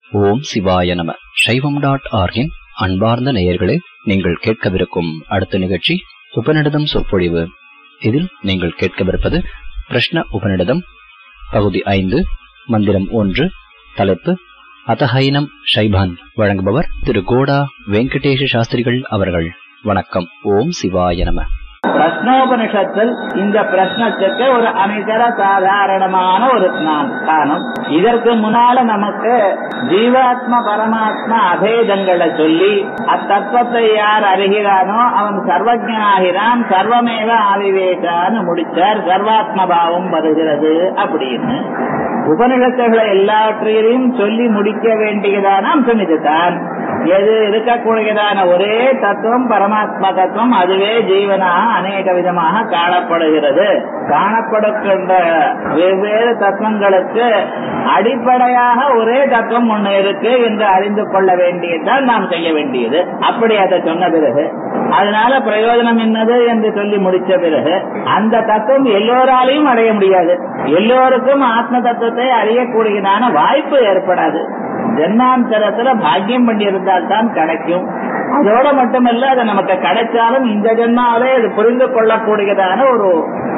ஓம் சிவாய நம சைவம் டாட் ஆர்கின் அன்பார்ந்த நேயர்களே நீங்கள் கேட்கவிருக்கும் அடுத்த நிகழ்ச்சி உபநிடதம் சொற்பொழிவு இதில் நீங்கள் கேட்கவிருப்பது பிரஷ்ன உபநிடதம் பகுதி ஐந்து மந்திரம் ஒன்று தலைப்பு அதஹைனம் ஷைபான் வழங்குபவர் திரு கோடா வெங்கடேஷ சாஸ்திரிகள் அவர்கள் வணக்கம் ஓம் சிவாய நம பிரஷ்னோபனிஷத்தில் இந்த பிரஷ்னத்துக்கு ஒரு அனிதர சாதாரணமான ஒரு ஸ்தானம் இதற்கு முன்னால நமக்கு ஜீவாத்ம பரமாத்மா அபேதங்களை சொல்லி அத்தத்துவத்தை யார் அறிகிறானோ அவன் சர்வஜனாகிறான் சர்வமேவ ஆதிவேசான்னு முடிச்சார் சர்வாத்ம பாவம் வருகிறது அப்படின்னு உபநிஷத்துகளை எல்லாவற்றையும் சொல்லி முடிக்க வேண்டியதான அம்சம் இதுதான் எது இருக்கக்கூடியதான ஒரே தத்துவம் பரமாத்மா தத்துவம் அதுவே ஜீவனாக அநேக விதமாக காணப்படுகிறது காணப்படுகின்ற வெவ்வேறு தத்துவங்களுக்கு அடிப்படையாக ஒரே தத்துவம் ஒண்ணு இருக்கு என்று அறிந்து கொள்ள வேண்டியதுதான் நாம் செய்ய வேண்டியது அப்படி அதை சொன்ன பிறகு அதனால பிரயோஜனம் என்னது என்று சொல்லி முடிச்ச பிறகு அந்த தத்துவம் எல்லோராலையும் அடைய முடியாது எல்லோருக்கும் ஆத்ம தத்துவத்தை அறியக்கூடியதான வாய்ப்பு ஏற்படாது ஜென்மாந்தரத்துல பாக்கியம் பண்ணி இருந்தால் தான் கிடைக்கும் அதோட மட்டுமல்ல அது நமக்கு கிடைச்சாலும் இந்த ஜென்மாவே அது புரிந்து கொள்ளக்கூடியதான ஒரு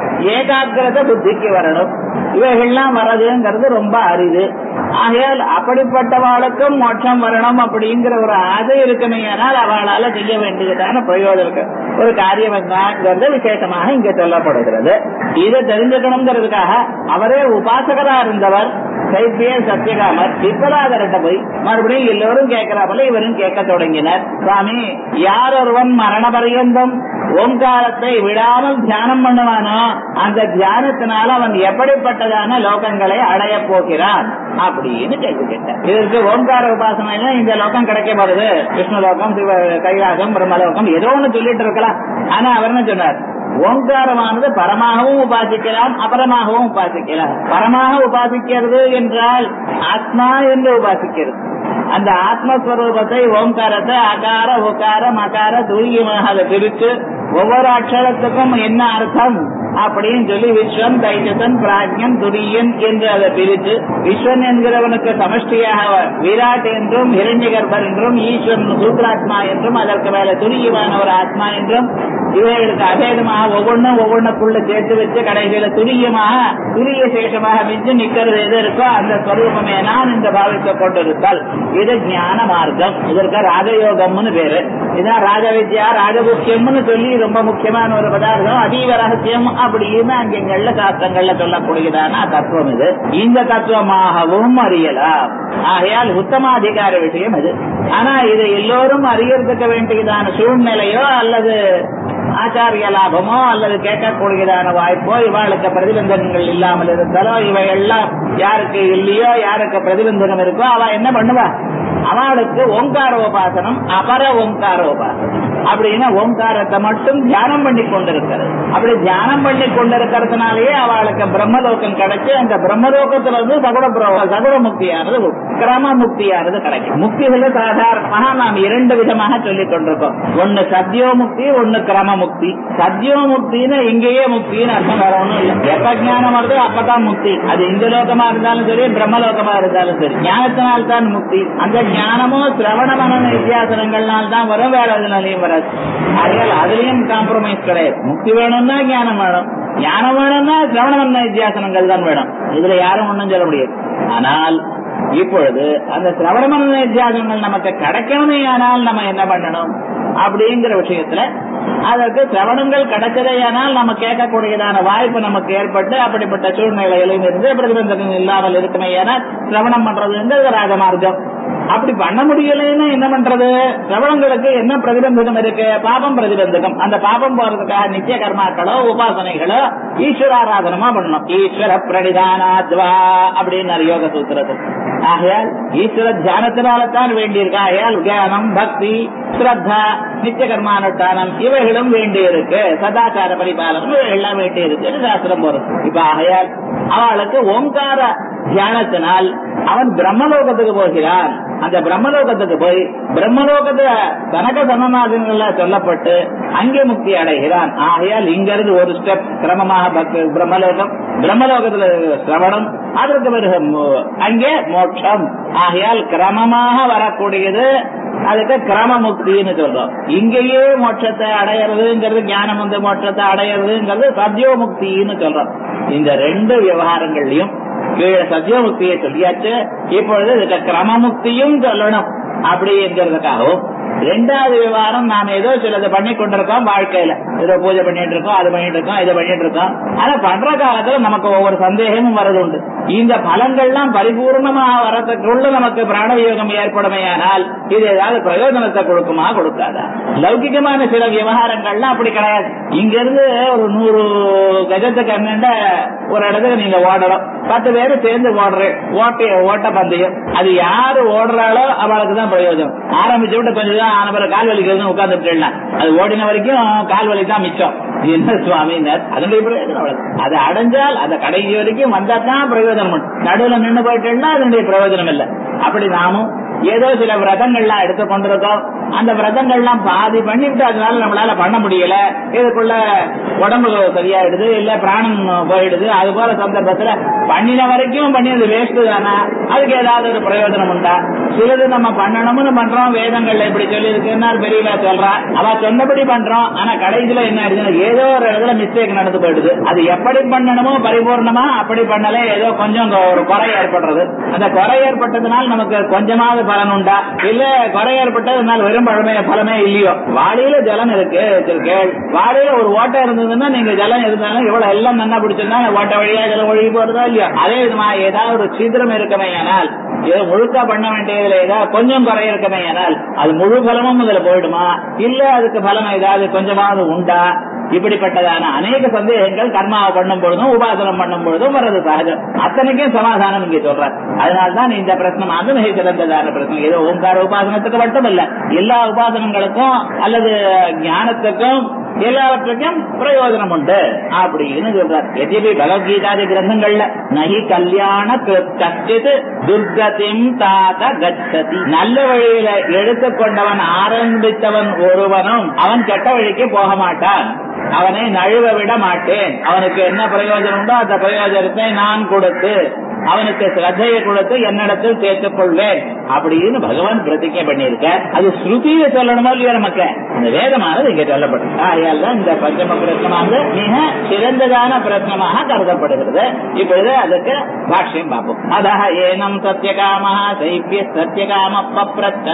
ஏகாகிரத புத்திக்கு வரணும் இவைகள்லாம் வரதுங்கிறது ரொம்ப அரிது ஆகையால் அப்படிப்பட்டவாளுக்கும் மோட்சம் வரணும் அப்படிங்கிற ஒரு ஆசை இருக்குமே ஆனால் அவளால செய்ய வேண்டியதான பிரயோஜனம் ஒரு காரியம் என்னங்கிறது விசேஷமாக இங்க சொல்லப்படுகிறது இதை தெரிஞ்சுக்கணுங்கிறதுக்காக அவரே உபாசகரா இருந்தவர் சைத்திய சத்தியகாமர் விஸ்வநாதர்கிட்ட போய் மறுபடியும் எல்லோரும் கேட்கிறாப்பல இவரும் கேட்க தொடங்கினர் சுவாமி யார் ஒருவன் மரண பரியந்தம் ஓங்காரத்தை விடாமல் தியானம் பண்ணுவானோ அந்த தியானத்தினால அவன் எப்படிப்பட்டதான லோகங்களை அடைய போகிறான் அப்படின்னு கேள்வி கேட்டார் இதற்கு ஓங்கார உபாசனை இந்த லோகம் கிடைக்க போறது விஷ்ணு லோகம் சிவ கைலாசம் பிரம்மலோகம் ஏதோ ஒண்ணு சொல்லிட்டு இருக்கலாம் ஆனா அவர் என்ன சொன்னார் ஓங்காரமானது பரமாகவும் உபாசிக்கலாம் அபரமாகவும் உபாசிக்கலாம் பரமாக உபாசிக்கிறது என்றால் ஆத்மா என்று உபாசிக்கிறது அந்த ஆத்மஸ்வரூபத்தை ஓங்காரத்தை அகார உகார மகார தூயமாக அதை பிரித்து ஒவ்வொரு அக்ஷரத்துக்கும் என்ன அர்த்தம் அப்படின்னு சொல்லி விஸ்வன் தைஜசன் பிராஜ்யன் துரியன் என்று அதை பிரித்து விஸ்வன் என்கிறவனுக்கு சமஷ்டியாக விராட் என்றும் இரண்யகர்பர் என்றும் ஈஸ்வரன் சூத்ராத்மா என்றும் அதற்கு மேல துரியமான ஒரு ஆத்மா என்றும் இவைகளுக்கு அபேதமாக ஒவ்வொன்றும் ஒவ்வொன்றுக்குள்ள சேர்த்து வச்சு கடைசியில துரியமாக துரிய சேஷமாக மிஞ்சு நிக்கிறது எது இருக்கோ அந்த ஸ்வரூபமே நான் இந்த பாவித்துக் கொண்டிருத்தல் இது ஞான மார்க்கம் இதற்கு ராஜயோகம்னு பேரு இதான் ராஜவித்யா ராஜகுக்கியம்னு சொல்லி ரொம்ப முக்கியமான ஒரு பதார்த்தம் அதீவ ரகசியம் அப்படின்னு அங்கங்கள்ல சாஸ்திரங்கள்ல சொல்லக்கூடியதான தத்துவம் இது இந்த தத்துவமாகவும் அறியலாம் ஆகையால் உத்தமாதிகார விஷயம் இது ஆனா இது எல்லோரும் அறியறதுக்கு வேண்டியதான சூழ்நிலையோ அல்லது ஆச்சாரிய லாபமோ அல்லது கேட்கக்கூடியதான வாய்ப்போ இவாளுக்கு பிரதிபந்தகங்கள் இல்லாமல் இருந்தாலோ இவையெல்லாம் யாருக்கு இல்லையோ யாருக்கு பிரதிபந்தகம் இருக்கோ அவ என்ன பண்ணுவா அவளுக்கு ஓங்கார உபாசனம் அபர ஓங்கார உபாசனம் அப்படின்னா ஓங்காரத்தை மட்டும் தியானம் பண்ணி கொண்டிருக்கிறது அப்படி தியானம் பண்ணி கொண்டிருக்கிறதுனாலேயே அவளுக்கு பிரம்மலோகம் கிடைச்சு அந்த பிரம்மலோகத்துல இருந்து சகுட சகுட முக்தியானது கிரம முக்தியானது கிடைக்கும் முக்திகளை சாதாரணமாக நாம் இரண்டு விதமாக சொல்லிக் கொண்டிருக்கோம் ஒன்னு சத்யோ முக்தி ஒன்னு கிரம முக்தி சத்யோ முக்தின்னு இங்கேயே முக்தின்னு அர்த்தம் வேற ஒண்ணும் இல்லை எப்ப ஞானம் வருதோ அப்பதான் முக்தி அது இந்த லோகமா இருந்தாலும் சரி பிரம்மலோகமா இருந்தாலும் சரி ஞானத்தினால் தான் முக்தி அந்த ஞானமும் சிரவண மன வித்தியாசனங்கள்னால் தான் வரும் வேற எதுனாலையும் வராது அதனால அதுலயும் காம்ப்ரமைஸ் கிடையாது முக்தி வேணும்னா ஞானம் வேணும் ஞானம் வேணும்னா சிரவண மன வித்தியாசனங்கள் தான் வேணும் இதுல யாரும் ஒண்ணும் சொல்ல முடியாது ஆனால் இப்பொழுது அந்த சிரவண மன வித்தியாசனங்கள் நமக்கு கிடைக்கணுமே ஆனால் நம்ம என்ன பண்ணணும் அப்படிங்கிற விஷயத்துல அதற்கு சிரவணங்கள் கிடைச்சதேயானால் நம்ம கேட்கக்கூடியதான வாய்ப்பு நமக்கு ஏற்பட்டு அப்படிப்பட்ட சூழ்நிலையிலும் இருந்து பிரதிபந்தகம் இல்லாமல் இருக்குமே ஏனால் சிரவணம் பண்றதுங்கிறது ராஜமார்க்கம் அப்படி பண்ண முடியலன்னு என்ன பண்றது சிரவணங்களுக்கு என்ன பிரதிபந்தகம் இருக்கு பாபம் பிரதிபந்தகம் அந்த பாபம் போறதுக்காக நித்திய கர்மாக்களோ உபாசனைகளோ ஈஸ்வராராதனமா பண்ணணும் ஈஸ்வர பிரணிதானாத்வா அப்படின்னு யோக சூத்திரத்தில் ஆகையால் ஈஸ்வர தியானத்தினால்தான் வேண்டியிருக்கு ஆகையால் தியானம் பக்தி ஸ்ரத்தா நித்திய கர்மானுஷ்டானம் இவைகளும் வேண்டி இருக்கு சதாச்சார பரிபாலனம் இவைகள்லாம் வேண்டி இருக்கு சாஸ்திரம் போறது இப்ப ஆகையால் அவளுக்கு ஓங்கார தியானத்தினால் அவன் பிரம்மலோகத்துக்கு போகிறான் அந்த பிரம்மலோகத்துக்கு போய் பிரம்மலோகத்துல தனக சமநாதங்கள்ல சொல்லப்பட்டு அங்கே முக்தி அடைகிறான் ஆகையால் இங்கிருந்து ஒரு ஸ்டெப் கிரமமாக பக்தி பிரம்மலோகம் பிரம்மலோகத்துல சிரவணம் அதற்கு பிறகு மோ- அங்கே மோட்சம் ஆகையால் கிரமமாக வரக்கூடியது அதுக்கு கிரம முக்தின்னு சொல்றோம் இங்கேயே மோட்சத்தை அடையிறதுங்கிறது ஞானம் வந்து மோட்சத்தை அடையிறதுங்கிறது சத்யோ முக்தின்னு சொல்றோம் இந்த ரெண்டு விவகாரங்கள்லயும் கீழே சத்யமுக்தியை சொல்லியாச்சு இப்பொழுது இதுக்கு கிரமமுக்தியும் சொல்லணும் அப்படிங்கிறதுக்காகவும் ரெண்டாவது விவகாரம் நாம ஏதோ சிலது பண்ணி கொண்டிருக்கோம் வாழ்க்கையில ஏதோ பூஜை பண்ணிட்டு இருக்கோம் அது பண்ணிட்டு இருக்கோம் இதை பண்ணிட்டு இருக்கோம் ஆனா பண்ற காலத்துல நமக்கு ஒவ்வொரு சந்தேகமும் வரது உண்டு இந்த பலங்கள்லாம் பரிபூர்ணமா வரதுக்குள்ள நமக்கு பிராணவியோகம் ஏற்படுமையானால் இது ஏதாவது பிரயோஜனத்தை கொடுக்குமா கொடுக்காதா லௌகிகமான சில விவகாரங்கள்லாம் அப்படி கிடையாது இங்க இருந்து ஒரு நூறு கஜத்துக்கு அண்ணண்ட ஒரு இடத்துக்கு நீங்க ஓடணும் பத்து பேரு சேர்ந்து ஓடுறேன் ஓட்ட ஓட்ட பந்தயம் அது யாரு ஓடுறாளோ அவளுக்கு தான் பிரயோஜனம் ஆரம்பிச்சு விட்டு கொஞ்சம் தான் ஆன பிறகு கால் வலிக்கிறது உட்கார்ந்துட்டு அது ஓடின வரைக்கும் கால் வலி தான் மிச்சம் என்ன சுவாமி அதனுடைய பிரயோஜனம் அவ்வளவு அது அடைஞ்சால் அந்த கடைசி வரைக்கும் வந்தா தான் பிரயோஜனம் உண்டு. நடுவுல நின்று போயிட்டேன்னா அதனுடைய பிரயோஜனம் இல்லை அப்படி நாமும் ஏதோ சில விரதங்கள்லாம் எடுத்து கொண்டிருக்கோம் அந்த விரதங்கள்லாம் பாதி பண்ணிட்டு அதனால நம்மளால பண்ண முடியல இதுக்குள்ள உடம்பு சரியாயிடுது இல்ல பிராணம் போயிடுது அது போல சந்தர்ப்பத்துல பண்ணின வரைக்கும் பண்ணினது வேஸ்ட் தானே அதுக்கு ஏதாவது ஒரு பிரயோஜனம் உண்டா சிலது நம்ம பண்ணணும்னு பண்றோம் வேதங்கள்ல இப்படி சொல்லி இருக்குன்னா பெரியவா சொல்றா அவ சொன்னபடி பண்றோம் ஆனா கடைசியில என்ன ஆயிடுச்சுன்னா ஏதோ ஒரு இடத்துல மிஸ்டேக் நடந்து போயிடுது அது எப்படி பண்ணணுமோ பரிபூர்ணமா அப்படி பண்ணல ஏதோ கொஞ்சம் ஒரு குறை ஏற்படுறது அந்த குறை ஏற்பட்டதுனால நமக்கு கொஞ்சமாவது பலன் உண்டா இல்ல குறை ஏற்பட்டதுனால வெறும் பழமே பலமே இல்லையோ வாளியில ஜலம் இருக்கு சரி கேள் வாளியில ஒரு ஓட்டை இருந்ததுன்னா நீங்க ஜலம் இருந்தாலும் இவ்வளவு எல்லாம் நன்னா பிடிச்சிருந்தா ஓட்டை வழியா ஜலம் ஒழுகி போறதா இல்லையோ அதே விதமா ஏதாவது ஒரு சீக்கிரம் இருக்கமே ஆனால் ஏதோ முழுக்க பண்ண வேண்டியதுல ஏதாவது கொஞ்சம் குறை இருக்கமே ஆனால் அது முழு பலமும் இதுல போயிடுமா இல்ல அதுக்கு பலம் ஏதாவது கொஞ்சமாவது உண்டா இப்படிப்பட்டதான அநேக சந்தேகங்கள் கர்மாவை பண்ணும் பொழுதும் உபாசனம் பண்ணும் பொழுதும் வர்றது சகஜம் அத்தனைக்கும் சமாதானம் இங்கே சொல்றார் அதனால்தான் இந்த பிரச்சனை அது மிக சிறந்ததான பிரச்சனை ஏதோ ஓங்கார உபாசனத்துக்கு மட்டும் இல்ல எல்லா உபாசனங்களுக்கும் அல்லது ஞானத்துக்கும் எல்லாவற்றுக்கும் பிரயோஜனம் உண்டு அப்படின்னு சொல்றார் எதிரி பகவத்கீதாதி கிரந்தங்கள்ல நகி கல்யாண கஷ்டித் துர்கதிம் தாத கச்சதி நல்ல வழியில எடுத்துக்கொண்டவன் ஆரம்பித்தவன் ஒருவனும் அவன் கெட்ட வழிக்கு போக மாட்டான் அவனை நழுவ விட மாட்டேன் அவனுக்கு என்ன பிரயோஜனம் உண்டோ அந்த பிரயோஜனத்தை நான் கொடுத்து அவனுக்கு சிரத்தையை கொடுத்து என்னிடத்தில் சேர்த்துக் கொள்வேன் அப்படின்னு பகவான் பிரதிஜை பண்ணியிருக்க அது ஸ்ருதியில சொல்லணுமோ இல்லையோ நமக்கு இந்த வேதமானது இங்க சொல்லப்படும் ஆகையால் தான் இந்த பஞ்சம பிரச்சனமானது மிக சிறந்ததான பிரச்சனமாக கருதப்படுகிறது இப்பொழுது அதுக்கு பாஷ்யம் பார்ப்போம் அதஹ ஏனம் சத்தியகாம சைபிய சத்தியகாம பப்ரச்ச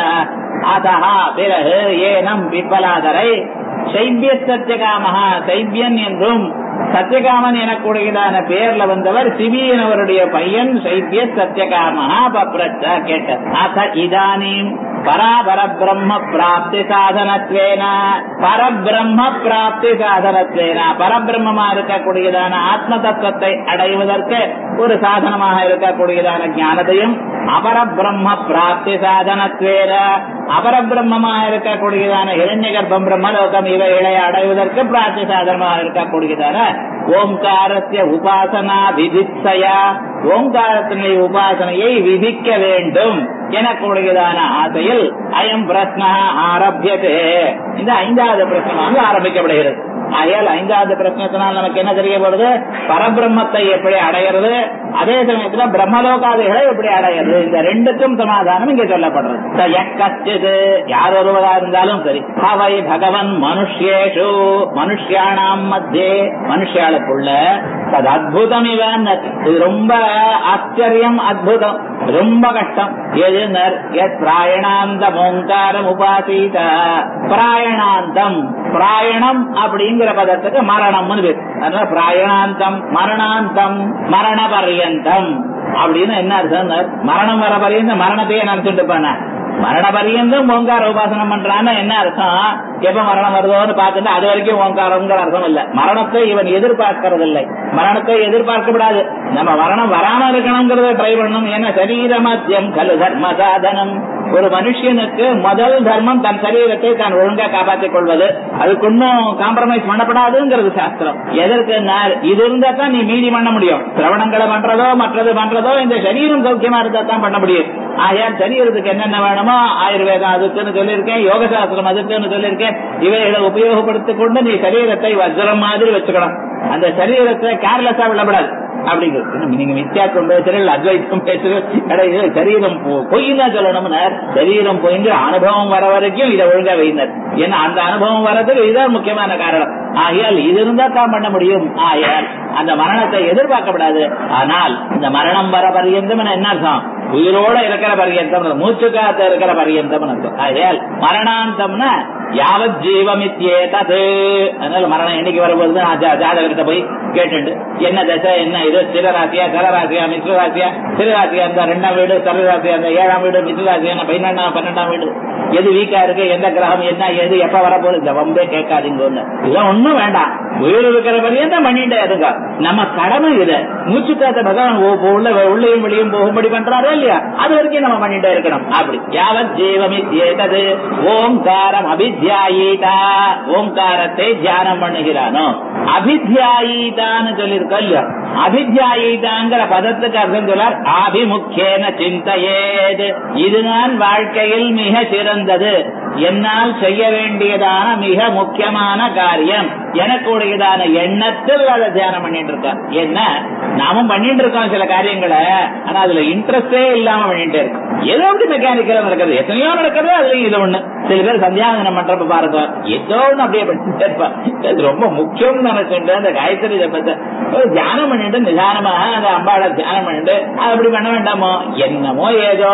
அதஹா பிறகு ஏனம் பிப்பலாதரை சைபிய சத்தியகாமஹா சைபியன் என்றும் சத்தியகாமன் எனக்கூடியதான பேர்ல வந்தவர் சிபியனவருடைய பையன் சைத்திய சத்தியகாமஹா பப்ரச்ச கேட்டார் அத இதானீம் பராபர பிரம்ம பிராப்தி சாதனத்வேன பரபிரம்ம பிராப்தி சாதனத்வேன பரபிரம்மமா இருக்கக்கூடியதான ஆத்ம தத்துவத்தை அடைவதற்கு ஒரு சாதனமாக இருக்கக்கூடியதான ஞானத்தையும் அபரபிரம்ம பிராப்தி சாதனத்வேன அபரபிரம்மமாக இருக்கக்கூடியதான இரண்ய கர்ப்பம் பிரம்மலோகம் இவைகளை அடைவதற்கு பிராப்தி சாதனமாக இருக்கக்கூடியதான ஓம்காரத்திய உபாசனா விதிச்சயா ஓங்காரத்தினுடைய உபாசனையை விதிக்க வேண்டும் எனக்கூடியதான ஆசையில் அயம் பிரஸ்னா ஆரம்பியது இந்த ஐந்தாவது பிரச்சனமாக ஆரம்பிக்கப்படுகிறது ஆகையால் ஐந்தாவது பிரச்சனத்தினால் நமக்கு என்ன தெரியப்படுது பரபிரம்மத்தை எப்படி அடையிறது அதே சமயத்துல பிரம்மலோகாதிகளை எப்படி அடையிறது இந்த ரெண்டுக்கும் சமாதானம் இங்கே சொல்லப்படுறது கஷ்டிது யார் ஒருவரா இருந்தாலும் சரி அவை பகவன் மனுஷேஷு மனுஷியானாம் மத்தியே மனுஷியாளுக்குள்ள அது அத்புதம் இவன் இது ரொம்ப ஆச்சரியம் அத்புதம் ரொம்ப கஷ்டம் எது பிராயணாந்தம் ஓங்காரம் உபாசீத பிராயணாந்தம் பிராயணம் அப்படிங்கிற பதத்துக்கு மரணம்னு பேர் அதனால பிராயணாந்தம் மரணாந்தம் மரண பர்யந்தம் அப்படின்னு என்ன அர்த்தம் மரணம் வர பரியந்தம் மரணத்தையே நினைச்சுட்டு இருப்பான மரண பரியந்தம் ஓங்கார உபாசனம் பண்றான்னு என்ன அர்த்தம் எப்ப மரணம் வருதோன்னு பார்த்துட்டு அது வரைக்கும் ஓங்காரம்ங்கிற அர்த்தம் இல்ல மரணத்தை இவன் எதிர்பார்க்கறது இல்லை மரணத்தை எதிர்பார்க்கப்படாது நம்ம மரணம் வராம இருக்கணுங்கிறத ட்ரை பண்ணணும் ஏன்னா சரீர மத்தியம் கலு தர்ம சாதனம் ஒரு மனுஷனுக்கு முதல் தர்மம் தன் சரீரத்தை தான் ஒழுங்கா காப்பாற்றிக் கொள்வது அதுக்கு ஒன்னும் காம்ப்ரமைஸ் பண்ணப்படாதுங்கிறது சாஸ்திரம் எதற்கு இது இருந்தா தான் நீ மீதி பண்ண முடியும் சிரவணங்களை பண்றதோ மற்றது பண்றதோ இந்த சரீரம் சௌக்கியமா இருந்தா தான் பண்ண முடியும் ஆகையால் சரீரத்துக்கு என்னென்ன வேணுமோ ஆயுர்வேதம் அதுக்குன்னு சொல்லியிருக்கேன் யோக சாஸ்திரம் அதுக்குன்னு சொல்லியிருக்கேன் இவைகளை உபயோகப்படுத்திக் கொண்டு நீ சரீரத்தை வஜ்ரம் மாதிரி வச்சுக்கணும் அந்த சரீரத்தை கேர்லெஸ்ஸா விடப்படாது அப்படிங்கிறது இன்னும் நீங்க மித்தியாக்கம் பேசுறீர்கள் அத்வைத்தம் பேசுறீர்கள் அட, இது சரீரம் பொ- பொய்ன்னு தான் சொல்லணும்னா சரீரம் பொய்ங்கிற அனுபவம் வர வரைக்கும் இதை ஒழுங்கா வைனர் ஏன்னா அந்த அனுபவம் வர்றதுக்கு இதுதான் முக்கியமான காரணம் ஆகையால் இது இருந்தா தான் பண்ண முடியும் ஆகையால் அந்த மரணத்தை எதிர்பார்க்கப்படாது ஆனால் இந்த மரணம் வர பரியந்தம் என்ன அர்த்தம் உயிரோட இருக்கிற பரியந்தம் மூச்சு காத்த இருக்கிற பரியந்தம் அர்த்தம் ஆகையால் மரணாந்தம்னா யாவத் ஜீவமித்யேதது அதனால மரணம் என்னைக்கு வரும்போது நான் ஜா- ஜாதகர்கிட்ட போய் கேட்டுண்டு என்ன தசை என்ன இது சிறராசியா கரராசியா மித்ரராசியா சிறராசியா இந்த ரெண்டாம் வீடு சரராசியா இந்த ஏழாம் வீடு மித்ரராசியா இந்த பன்னெண்டாம் பன்னெண்டாம் வீடு எது வீக்கா இருக்கு எந்த கிரகம் என்ன எது எப்ப வரப்போகுது இந்த வம்பே கேட்காதீங்க ஒண்ணு இதெல்லாம் ஒண்ணும் வேண்டாம் உயிர் இருக்கிற வரையும் பண்ணிட்டே இருங்க நம்ம கடமை இது மூச்சு காத்த பகவான் உ- உள்ள உள்ளேயும் வெளியும் போகும்படி பண்றாரோ இல்லையா அது வரைக்கும் நம்ம பண்ணிட்டே இருக்கணும் அப்படி யாவத் ஜீவமி ஏதது ஓங்காரம் அபித்யாயீதா ஓங்காரத்தை தியானம் பண்ணுகிறானோ அபித்யாயீதான்னு சொல்லியிருக்கோம் இல்லையா அபித்யாயீதாங்கிற பதத்துக்கு அர்த்தம் சொல்லார் ஆபிமுக்கியன சிந்தையேது இதுதான் வாழ்க்கையில் மிக சிறந்தது என்னால் செய்ய வேண்டியதான மிக முக்கியமான காரியம் எனக்குடையதான எண்ணத்தில் அதை தியானம் பண்ணிட்டு இருக்கேன் என்ன நாமும் பண்ணிட்டு இருக்கோம் சில காரியங்களை ஆனா அதுல இன்ட்ரெஸ்டே இல்லாம பண்ணிட்டு இருக்கோம் ஏதோ அப்படி மெக்கானிக்கலா நடக்கிறது எத்தனையோ நடக்கிறது அதுலயும் இது ஒண்ணு சில பேர் சந்தியாவந்தனம் பண்றப்ப பாருங்க ஏதோ ஒண்ணு அப்படியே பண்ணிட்டே இருப்பான் அது ரொம்ப முக்கியம்னு நினைச்சுட்டு அந்த காயத்ரி ஜபத்தை ஒரு தியானம் பண்ணிட்டு நிதானமா அந்த அம்பாளை தியானம் பண்ணிட்டு அது அப்படி பண்ண வேண்டாமோ என்னமோ ஏதோ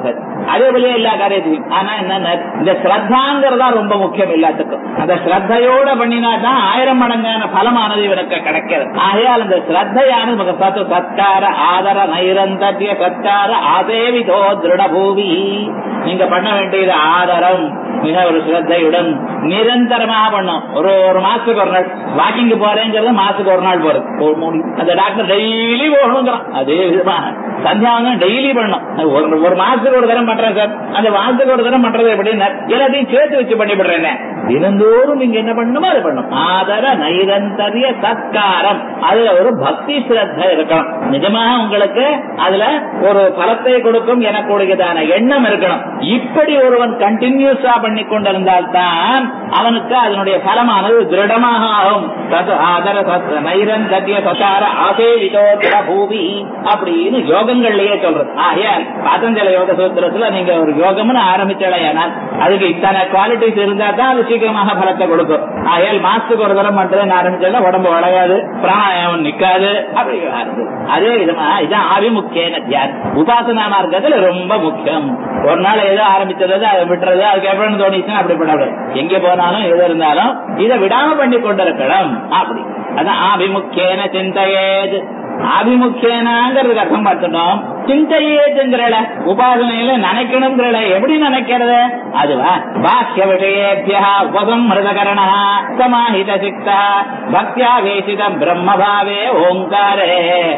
அதே போலயே எல்லா காரியத்தையும் ஆனா என்ன இந்த ஸ்ரத்தாங்கிறதா ரொம்ப முக்கியம் எல்லாத்துக்கும் அந்த ஸ்ரத்தையோட பண்ணினா தான் ஆயிரம் மடங்கான பலமானது இவருக்கு கிடைக்கிறது ஆகையால் அந்த ஸ்ரத்தையானது நமக்கு சத்து சத்கார ஆதர நைரந்தர்ய சத்கார ஆதேவிதோ திருடபூவி நீங்க பண்ண வேண்டியது ஆதரம் மிக ஒரு ஸ்ரத்தையுடன் நிரந்தரமாக பண்ணும் ஒரு ஒரு மாசத்துக்கு ஒரு நாள் வாக்கிங் போறேங்கிறது மாசத்துக்கு ஒரு நாள் போறது ஒரு மூணு- அந்த டாக்டர் டெய்லி போகணுங்கிறான் அதே விதமா சந்தியாவந்தம் டெய்லி பண்ணணும் அது ஒரு ஒரு மாசத்துக்கு ஒரு தரம் பண்றேன் சார் அந்த மாசத்துக்கு ஒரு தரம் பண்றது எப்படின்னா எல்லாத்தையும் சேர்த்து வச்சு பண்ணிவிடுறேன் தினந்தோறும் நீங்க என்ன பண்ணணுமோ அதை பண்ணும் ஆதர நைரந்தரிய சத்காரம் அதுல ஒரு பக்தி சிரத்த இருக்கணும் நிஜமாக உங்களுக்கு அதுல ஒரு பலத்தை கொடுக்கும் எனக்குடையதான எண்ணம் இருக்கணும் இப்படி ஒருவன் கண்டினியூஸா பண்ணி கொண்டிருந்தால் தான் அவனுக்கு அதனுடைய பலமானது திருடமாக ஆகும் தத் ஆதர சத் நைரந்தரிய சசார ஆசேவிதோ பூவி அப்படின்னு யோகங்கள்லயே சொல்றது ஆகையால் பாத்தஞ்சல யோக சூத்திரத்துல நீங்க ஒரு யோகம்னு ஆரம்பிச்சலையானால் அதுக்கு இத்தனை குவாலிட்டிஸ் இருந்தா தான் அது சீக்கிரமாக பலத்தை கொடுக்கும் ஆகையால் மாசத்துக்கு ஒரு தரம் பண்றதுன்னு ஆரம்பிச்சா உடம்பு வளையாது பிராணாயாமம் நிக்காது அப்படி ஆகுது அதே விதமா இதான் ஆவிமுக்கியன தியானம் உபாசனா மார்க்கத்துல ரொம்ப முக்கியம் ஒரு நாள் ஏதோ ஆரம்பிச்சது அதை விட்டுறது அதுக்கு எப்படின்னு தோணிச்சுன்னா அப்படி பண்ணக்கூடாது எங்க போனாலும் எது இருந்தாலும் இதை விடாம பண்ணி கொண்டிருக்கணும் அப்படி அதான் ஆபிமுக்கியன சிந்தையேது ஆபிமுக்கியனாங்கிறதுக்கு அர்த்தம் பார்த்துட்டோம் சிந்தையேதுங்கிறல உபாசனையில நினைக்கணுங்கிறல எப்படி நினைக்கிறது அதுவா பாக்கிய விஷயேபியா உபசம்ஹதகரண சமாஹித சித்தா பக்தியா வேசித பிரம்மபாவே ஓங்காரே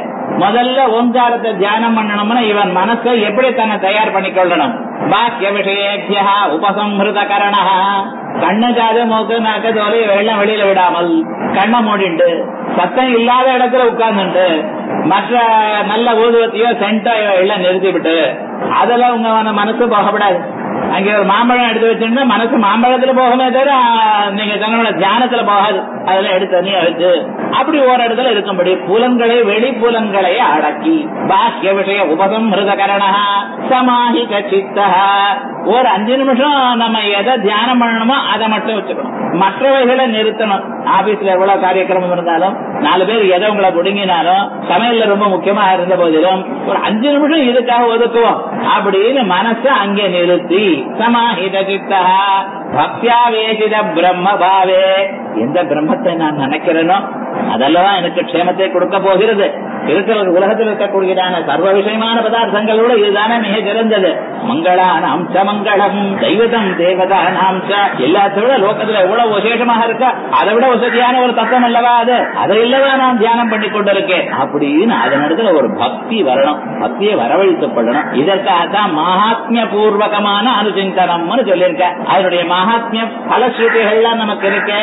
முதல்ல ஓங்காரத்தை தியானம் பண்ணணும்னா இவன் மனசை எப்படி தன்னை தயார் பண்ணிக்கொள்ளணும் பாக்கிய விஷயேபியா உபசம்ஹத கரண கண்ணு காது மூக்கு நாக்கு தோலை வெள்ளம் வெளியில விடாமல் கண்ணை மூடிண்டு சத்தம் இல்லாத இடத்துல உட்கார்ந்துட்டு மற்ற நல்ல ஊதுவத்தையோ சென்டோ எல்லாம் நிறுத்தி விட்டு அதெல்லாம் உங்க மனசு போகப்படாது அங்க ஒரு மாம்பழம் எடுத்து வச்சிருந்தா மனசு மாம்பழத்துல போகமே தவிர ஆ, நீங்க சொன்ன தியானத்துல போகாது அதெல்லாம் எடுத்து தனியா வச்சு அப்படி ஒரு இடத்துல இருக்கும்படி புலன்களை வெளி புலன்களை அடக்கி பாக்கிய விஷய உபதம் மிருதகரண சமாஹிக சித்தா ஒரு அஞ்சு நிமிஷம் நம்ம எதை தியானம் பண்ணணுமோ அதை மட்டும் வச்சுக்கணும் மற்றவைகளை நிறுத்தணும் ஆபீஸ்ல எவ்வளவு காரியக்கிரமம் இருந்தாலும் நாலு பேர் எதை உங்களை புடுங்கினாலும் சமையல்ல ரொம்ப முக்கியமா இருந்த போதிலும் ஒரு அஞ்சு நிமிஷம் இதுக்காக ஒதுக்குவோம் அப்படின்னு மனசை அங்கே நிறுத்தி சமாஹித சித்தா பக்தியாவேசித பிரம்ம பாவே எந்த பிரம்மத்தை நான் நினைக்கிறேனோ அதெல்லாம் எனக்கு க்ஷேமத்தை கொடுக்க போகிறது இருக்கிற உலகத்தில் இருக்கக்கூடியதான சர்வ விஷயமான பதார்த்தங்களோட இதுதானே மிக சிறந்தது மங்களான அம்ச மங்களம் தெய்வதம் தேவதான அம்ச எல்லாத்தோட லோகத்துல எவ்வளவு விசேஷமாக இருக்கா அதை விட வசதியான ஒரு தத்துவம் அல்லவா அது அதை இல்லவா நான் தியானம் பண்ணி கொண்டிருக்கேன் அப்படின்னு அதனிடத்துல ஒரு பக்தி வரணும் பக்தியை வரவழைத்துக் கொள்ளணும் இதற்காகத்தான் மகாத்மிய பூர்வகமான அனுசிந்தனம்னு சொல்லியிருக்க அதனுடைய மகாத்மிய பலஸ்ருதிகள்லாம் நமக்கு இருக்க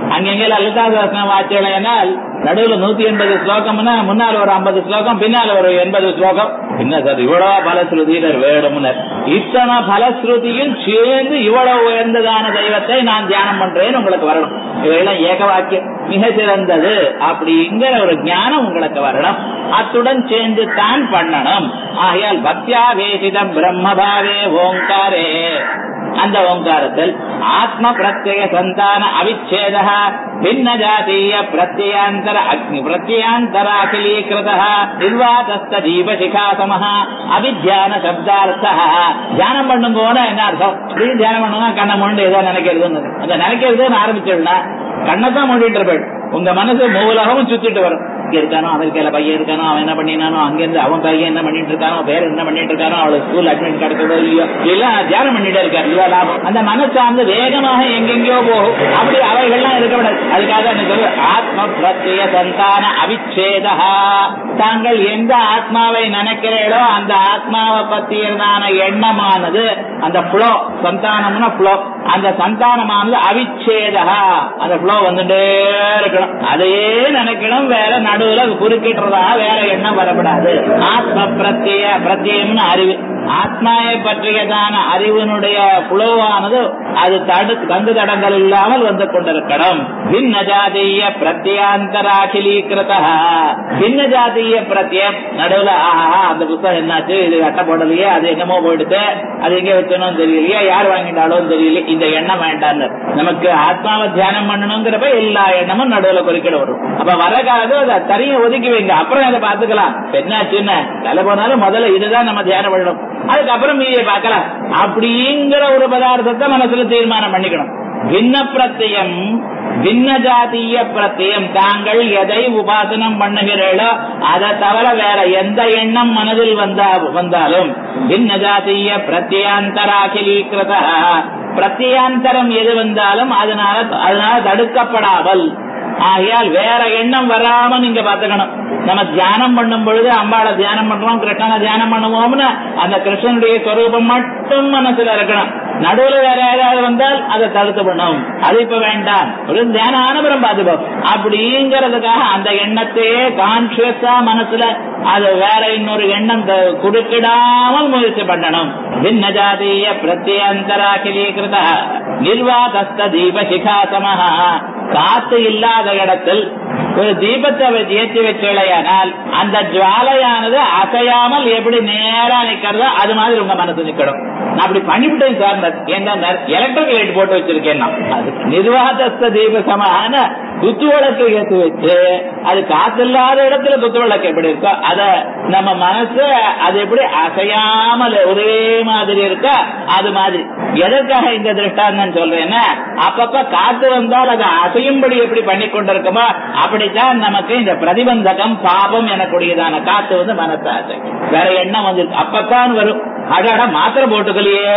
அங்கெங்கே லலிதா சாசனம் வாச்சியலைனால் நடுவுல நூத்தி எண்பது ஸ்லோகம்னா முன்னால் ஒரு ஐம்பது ஸ்லோகம் பின்னால் ஒரு எண்பது ஸ்லோகம் என்ன சார் இவ்வளவு பலஸ்ருதியினர் வேணும்னர் இத்தனை பலஸ்ருதியும் சேர்ந்து இவ்வளவு உயர்ந்ததான தெய்வத்தை நான் தியானம் பண்றேன்னு உங்களுக்கு வரணும் இவையெல்லாம் ஏக வாக்கியம் மிக சிறந்தது அப்படிங்கிற ஒரு ஞானம் உங்களுக்கு வரணும் அத்துடன் சேர்ந்து தான் பண்ணணும் ஆகையால் பக்தியாவேசிதம் பிரம்மபாவே ஓங்காரே அந்த ஓங்காரத்தில் ஆத்ம பிரத்யய சந்தான அவிச்சேத பின்ன ஜாதீய பிரத்யந்தர அக்னி பிரத்யந்தர அகிலீகிருத நிர்வாதஸ்த ஜீவ சிகாசம அவித்யான சப்தார்த்த தியானம் பண்ணும் போது என்ன அர்த்தம் இப்படி தியானம் பண்ணுங்க கண்ணை மூண்டு ஏதோ நினைக்கிறதுன்னு அந்த நினைக்கிறதுன்னு ஆரம்பிச்சிடனா கண்ணத்தான் மூடிட்டு இருப்பேன் உங்க மனசு மூலகமும் சுத்திட்டு வரும் இங்க இருக்கானோ அமெரிக்கால பையன் இருக்கானோ அவன் என்ன பண்ணினானோ அங்கிருந்து அவன் பையன் என்ன பண்ணிட்டு இருக்கானோ வேற என்ன பண்ணிட்டு இருக்கானோ அவளுக்கு ஸ்கூல் அட்மிட் கிடைக்கிறதோ இல்லையோ எல்லாம் தியானம் பண்ணிட்டே இருக்காரு இல்ல லாபம் அந்த மனசார்ந்து வேகமாக எங்கெங்கயோ போகும் அப்படி அவைகள்லாம் இருக்கக்கூடாது அதுக்காக எனக்கு சொல்லு ஆத்ம பிரத்ய சந்தான அவிச்சேதா தாங்கள் எந்த ஆத்மாவை நினைக்கிறீர்களோ அந்த ஆத்மாவை பத்தியதான எண்ணமானது அந்த புலோ சந்தானம்னா புலோ அந்த சந்தானமானது அவிச்சேதா அந்த புலோ வந்துட்டே இருக்கணும் அதையே நினைக்கணும் வேற நடுவுல குறுக்கிட்டுறதா வேற எண்ணம் வரப்படாது ஆத்ம பிரத்ய பிரத்யம்னு அறிவு ஆத்மாவை பற்றியதான அறிவினுடைய புலவானது அது தடு தங்கு தடங்கள் இல்லாமல் வந்து கொண்டிருக்கணும் பின்ன ஜாதீய பிரத்யாந்தராகிலீகிருத பின்ன ஜாதீய பிரத்யம் நடுவுல ஆஹா அந்த புத்தகம் என்னாச்சு இது அட்டை போடலையே அது என்னமோ போயிடுது அது எங்க வச்சனும் தெரியலையே யார் வாங்கிட்டாலும் தெரியல இந்த எண்ணம் வேண்டாம் நமக்கு ஆத்மாவை தியானம் பண்ணணுங்கிறப்ப எல்லா எண்ணமும் நடுவுல குறுக்கிட வரும் அப்ப வர காலம் அதை தனியை ஒதுக்கி வைங்க அப்புறம் அதை பாத்துக்கலாம் என்னாச்சுன்னு தலை போனாலும் முதல்ல இதுதான் நம்ம தியானம் பண்ணணும் அதுக்கப்புறம் மீதியை பார்க்கலாம் அப்படிங்கிற ஒரு பதார்த்தத்தை மனசுல தீர்மானம் பண்ணிக்கணும் பின்ன பிரத்தியம் பின்ன ஜாதிய பிரத்தியம் தாங்கள் எதை உபாசனம் பண்ணுகிறீர்களோ அதை தவிர வேற எந்த எண்ணம் மனதில் வந்தா வந்தாலும் பின்ன ஜாதிய பிரத்யாந்தராகிலீகிருத பிரத்யாந்தரம் எது வந்தாலும் அதனால அதனால தடுக்கப்படாமல் ஆகையால் வேற எண்ணம் வராம நீங்க பாத்துக்கணும் நம்ம தியானம் பண்ணும் பொழுது அம்பாளை தியானம் பண்றோம் கிருஷ்ணனை தியானம் பண்ணுவோம்னு அந்த கிருஷ்ணனுடைய சொரூபம் மட்டும் மனசுல இருக்கணும் நடுவுல வேற ஏதாவது வந்தால் அதை தடுத்து பண்ணும் அது இப்ப வேண்டாம் ஒரு தியானம் ஆனபுரம் பாத்துப்போம் அப்படிங்கறதுக்காக அந்த எண்ணத்தையே கான்சியஸா மனசுல அது வேற இன்னொரு எண்ணம் குடுக்கிடாமல் முயற்சி பண்ணணும் பின்ன ஜாதீய பிரத்யந்தராகிலீகிருத நிர்வாதஸ்த தீப சிகாசமஹா காத்து இல்லாத இடத்தில் ஒரு தீபத்தை ஏற்றி வச்சலையானால் அந்த ஜுவாலையானது அசையாமல் எப்படி நேரா நிக்கிறதோ அது மாதிரி உங்க மனசு நிக்கணும் நான் அப்படி பண்ணிவிட்டேன் சார் ஏன்னா எலக்ட்ரிக் லைட் போட்டு வச்சிருக்கேன் நான் அது நிர்வாகஸ்த தீப சமான குத்து விளக்கு ஏற்றி வச்சு அது காத்து இல்லாத இடத்துல குத்து விளக்கு எப்படி இருக்கோ அத நம்ம மனசு அது எப்படி அசையாமல் ஒரே மாதிரி இருக்கோ அது மாதிரி எதற்காக இந்த திருஷ்டாந்தம் சொல்றேன்னா அப்பப்ப காத்து வந்தால் அது அசையும்படி எப்படி பண்ணி கொண்டிருக்குமோ அப்படித்தான் நமக்கு இந்த பிரதிபந்தகம் பாபம் எனக்கூடியதான காத்து வந்து மனசு அசை வேற எண்ணம் வந்து அப்பத்தான் வரும் அடாடா மாத்திரை போட்டுக்கலையே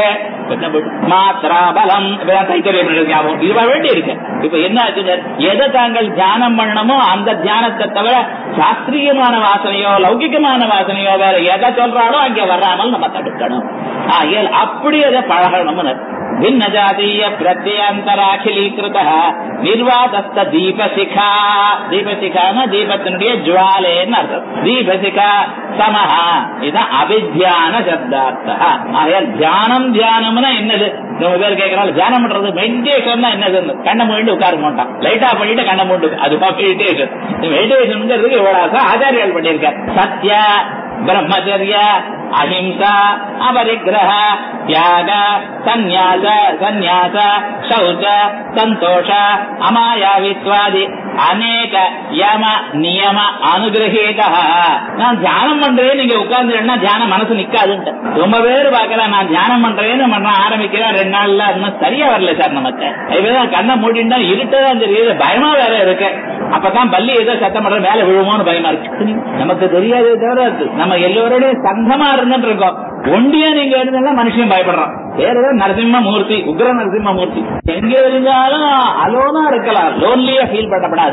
மாத்திரா பலம் தைத்தறியம் இதுவா வேண்டி இருக்கு இப்ப என்ன ஆச்சு எதை தாங்கள் தியானம் பண்ணணுமோ அந்த தியானத்தை தவிர சாஸ்திரியமான வாசனையோ லௌகிகமான வாசனையோ வேற எதை சொல்றாலோ அங்க வராமல் நம்ம தடுக்கணும் அப்படி அதை பழகணும்னு भिन्न जातीय प्रत्यंतराखिलीकृत निर्वातस्थ दीपशिखा दीपशिखा தீபத்தினுடைய ஜுவாலேன்னு அர்த்தம் தீபசிகா சமஹா இதுதான் அபித்தியான சப்தார்த்தா ஆகையால் தியானம் தியானம்னா என்னது ரொம்ப பேர் கேட்கறாங்க தியானம் பண்றது மெடிடேஷன் என்னது கண்ணை மூண்டு உட்கார மாட்டான் லைட் ஆஃப் பண்ணிட்டு கண்ணை மூண்டு அது மெடிடேஷன் மெடிடேஷன் இவ்வளவு ஆச்சாரியால் பண்ணியிருக்கார் சத்ய பிரம்மச்சரிய அஹிம்சா அபரிக்கிரக தியாக சந்நியாச சந்நியாச சௌச்ச சந்தோஷ அமாயாவித்வாதி அநேக யம நியம அனுகிரகீத நான் தியானம் பண்றேன் நீங்க உட்கார்ந்து தியானம் மனசு நிக்காதுன்ட்டு ரொம்ப பேர் பாக்கல நான் தியானம் பண்றேன்னு பண்ண ஆரம்பிக்கிறேன் ரெண்டு நாள்ல இன்னும் சரியா வரல சார் நமக்கு இப்பதான் கண்ணை மூடிண்டா இருட்டதான் தெரியுது பயமா வேற இருக்கு அப்பதான் பள்ளி ஏதோ சத்தம் பண்ற மேல விழுமோன்னு பயமா இருக்கு நமக்கு தெரியாதே தவிர நம்ம எல்லோருடைய சங்கமா இருந்துட்டு இருக்கோம் ஒண்டியா நீங்க இருந்தா மனுஷன் பயப்படுறான் வேற ஏதாவது நரசிம்ம மூர்த்தி உக்ர நரசிம்ம மூர்த்தி எங்க இருந்தாலும் அலோனா இருக்கலாம் லோன்லியா ஃபீல் பண்ணப்படாது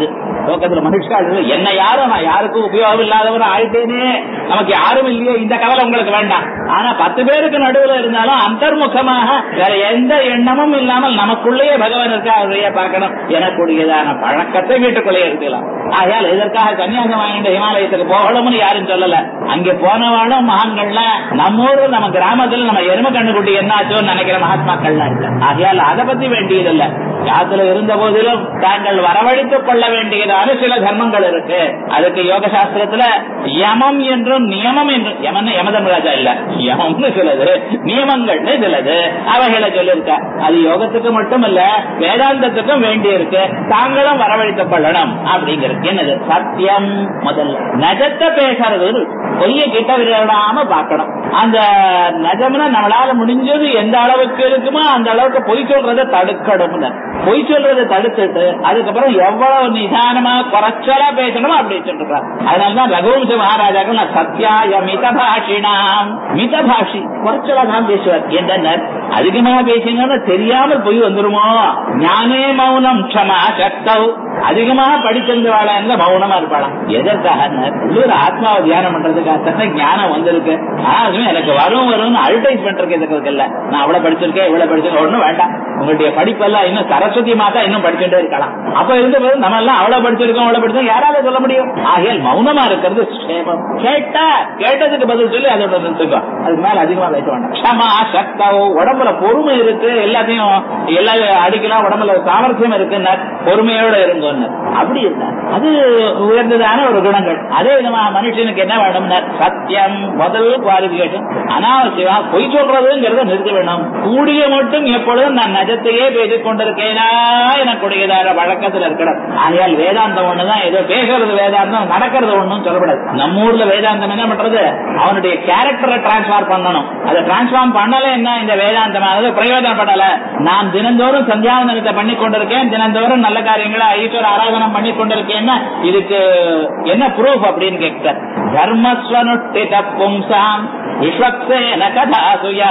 லோகத்துல மனுஷாள் என்ன யாரும் நான் யாருக்கும் உபயோகம் இல்லாதவரும் ஆயிட்டேனே நமக்கு யாரும் இல்லையே இந்த கவலை உங்களுக்கு வேண்டாம் ஆனா பத்து பேருக்கு நடுவுல இருந்தாலும் அந்தர்முகமாக வேற எந்த எண்ணமும் இல்லாமல் நமக்குள்ளேயே பகவான் இருக்கா அவரையே பார்க்கணும் எனக்கூடியதான பழக்கத்தை வீட்டுக்குள்ளேயே இருக்கலாம் ஆகையால் இதற்காக கன்னியாகுமரி வாங்கிட்டு ஹிமாலயத்துக்கு போகணும்னு யாரும் சொல்லல அங்க போனவாளும் மகான்கள்ல நம்ம ஊர்ல நம்ம கிராமத்துல நம்ம எரும கண்ணுக்குட்டி என்ன ஆச்சோன்னு நினைக்கிற மகாத்மாக்கள்லாம் இருக்கு ஆகையால் அதை பத்தி வேண்டியதில்லை காத்துல இருந்த போதிலும் தாங்கள் வரவழைத்துக் கொள்ள வேண்டியதான சில தர்மங்கள் இருக்கு அதுக்கு யோக சாஸ்திரத்துல யமம் என்றும் நியமம் என்றும் யமன் யமதர்மராஜா இல்ல யமம்னு சிலது நியமங்கள்னு சிலது அவைகளை சொல்லிருக்க அது யோகத்துக்கு மட்டும் இல்ல வேதாந்தத்துக்கும் வேண்டி இருக்கு தாங்களும் வரவழைத்துக் கொள்ளணும் அப்படிங்கிறது என்னது சத்தியம் முதல்ல நஜத்தை பேசுறது பொய்ய கிட்ட விடாம பார்க்கணும் அந்த நஜம்னா நம்மளால முடிஞ்சது எந்த அளவுக்கு இருக்குமோ அந்த அளவுக்கு பொய் சொல்றதை தடுக்கணும்னு பொய் சொல்றதை தடுத்துட்டு அதுக்கப்புறம் எவ்வளவு நிதானமா குறைச்சலா பேசணுமோ அப்படி சொல்றாரு அதனாலதான் ரகுவம்ச மகாராஜாக்கள் நான் சத்தியாய மிதபாஷினாம் மிதபாஷி குறைச்சலா தான் பேசுவார் என்ன அதிகமா பேசினோம்னா தெரியாமல் பொய் வந்துருமோ ஞானே மௌனம் க்ஷமா சக்தவ் அதிகமாக படிச்சிருந்தவாளா இருந்தா மௌனமா இருப்பாளாம் எதற்காக உள்ளூர் ஆத்மாவை தியானம் பண்றதுக்காக ஞானம் வந்திருக்கு ஆனாலுமே எனக்கு வரும் வரும்னு அட்வர்டைஸ் பண்றதுக்கு எதுக்கு இல்ல நான் அவ்வளவு படிச்சிருக்கேன் இவ்வளவு படிச்சிருக்கேன் ஒண்ணும் வேண்டாம் உங்களுடைய படிப்பெல்லாம் இன்னும் சரஸ்வதி மாதா இன்னும் படிச்சுட்டே இருக்கலாம் அப்ப இருந்த போது நம்ம எல்லாம் அவ்வளவு படிச்சிருக்கோம் அவ்வளவு படிச்சோம் யாரால சொல்ல முடியும் ஆகையால் மௌனமா இருக்கிறது சேமம் கேட்டா கேட்டதுக்கு பதில் சொல்லி அதோட நிறுத்துக்கோ அதுக்கு மேல அதிகமா பேச வேண்டாம் க்ஷமா சக்தாவோ உடம்புல பொறுமை இருக்கு எல்லாத்தையும் எல்லா அடிக்கலாம் உடம்புல சாமர்த்தியம் இருக்குன்னு பொறுமையோட இருங்கன்னு அப்படி இருந்தார் அது உயர்ந்ததான ஒரு குணங்கள் அதே விதமா மனுஷனுக்கு என்ன வேணும்னா சத்தியம் முதல் குவாலிபிகேஷன் அனாவசியமா பொய் சொல்றதுங்கிறத நிறுத்த வேணும் கூடிய மட்டும் எப்பொழுதும் நான் நஜத்தையே பேசிக் கொண்டிருக்கேனா எனக்குடையதான வழக்கத்தில் இருக்கணும் ஆகையால் வேதாந்தம் ஒண்ணுதான் ஏதோ பேசுறது வேதாந்தம் நடக்கிறது ஒண்ணும் சொல்லப்படாது நம்ம ஊர்ல வேதாந்தம் என்ன பண்றது அவனுடைய கேரக்டரை டிரான்ஸ்பார் பண்ணணும் அதை டிரான்ஸ்பார்ம் பண்ணல என்ன இந்த வேதாந்தமானது பிரயோஜனப்படல நான் தினந்தோறும் சந்தியாவந்தனத்தை பண்ணி கொண்டிருக்கேன் தினந்தோறும் நல்ல காரியங்களை ஈஸ்வர ஆராதனம் பண்ணி கொண்டிருக்கேன்னா இதுக்கு என்ன ப்ரூஃப் அப்படின்னு கேட்க தர்மஸ்வனுஷ்டித பும்சாம் விஸ்வக்சேன கதாசுய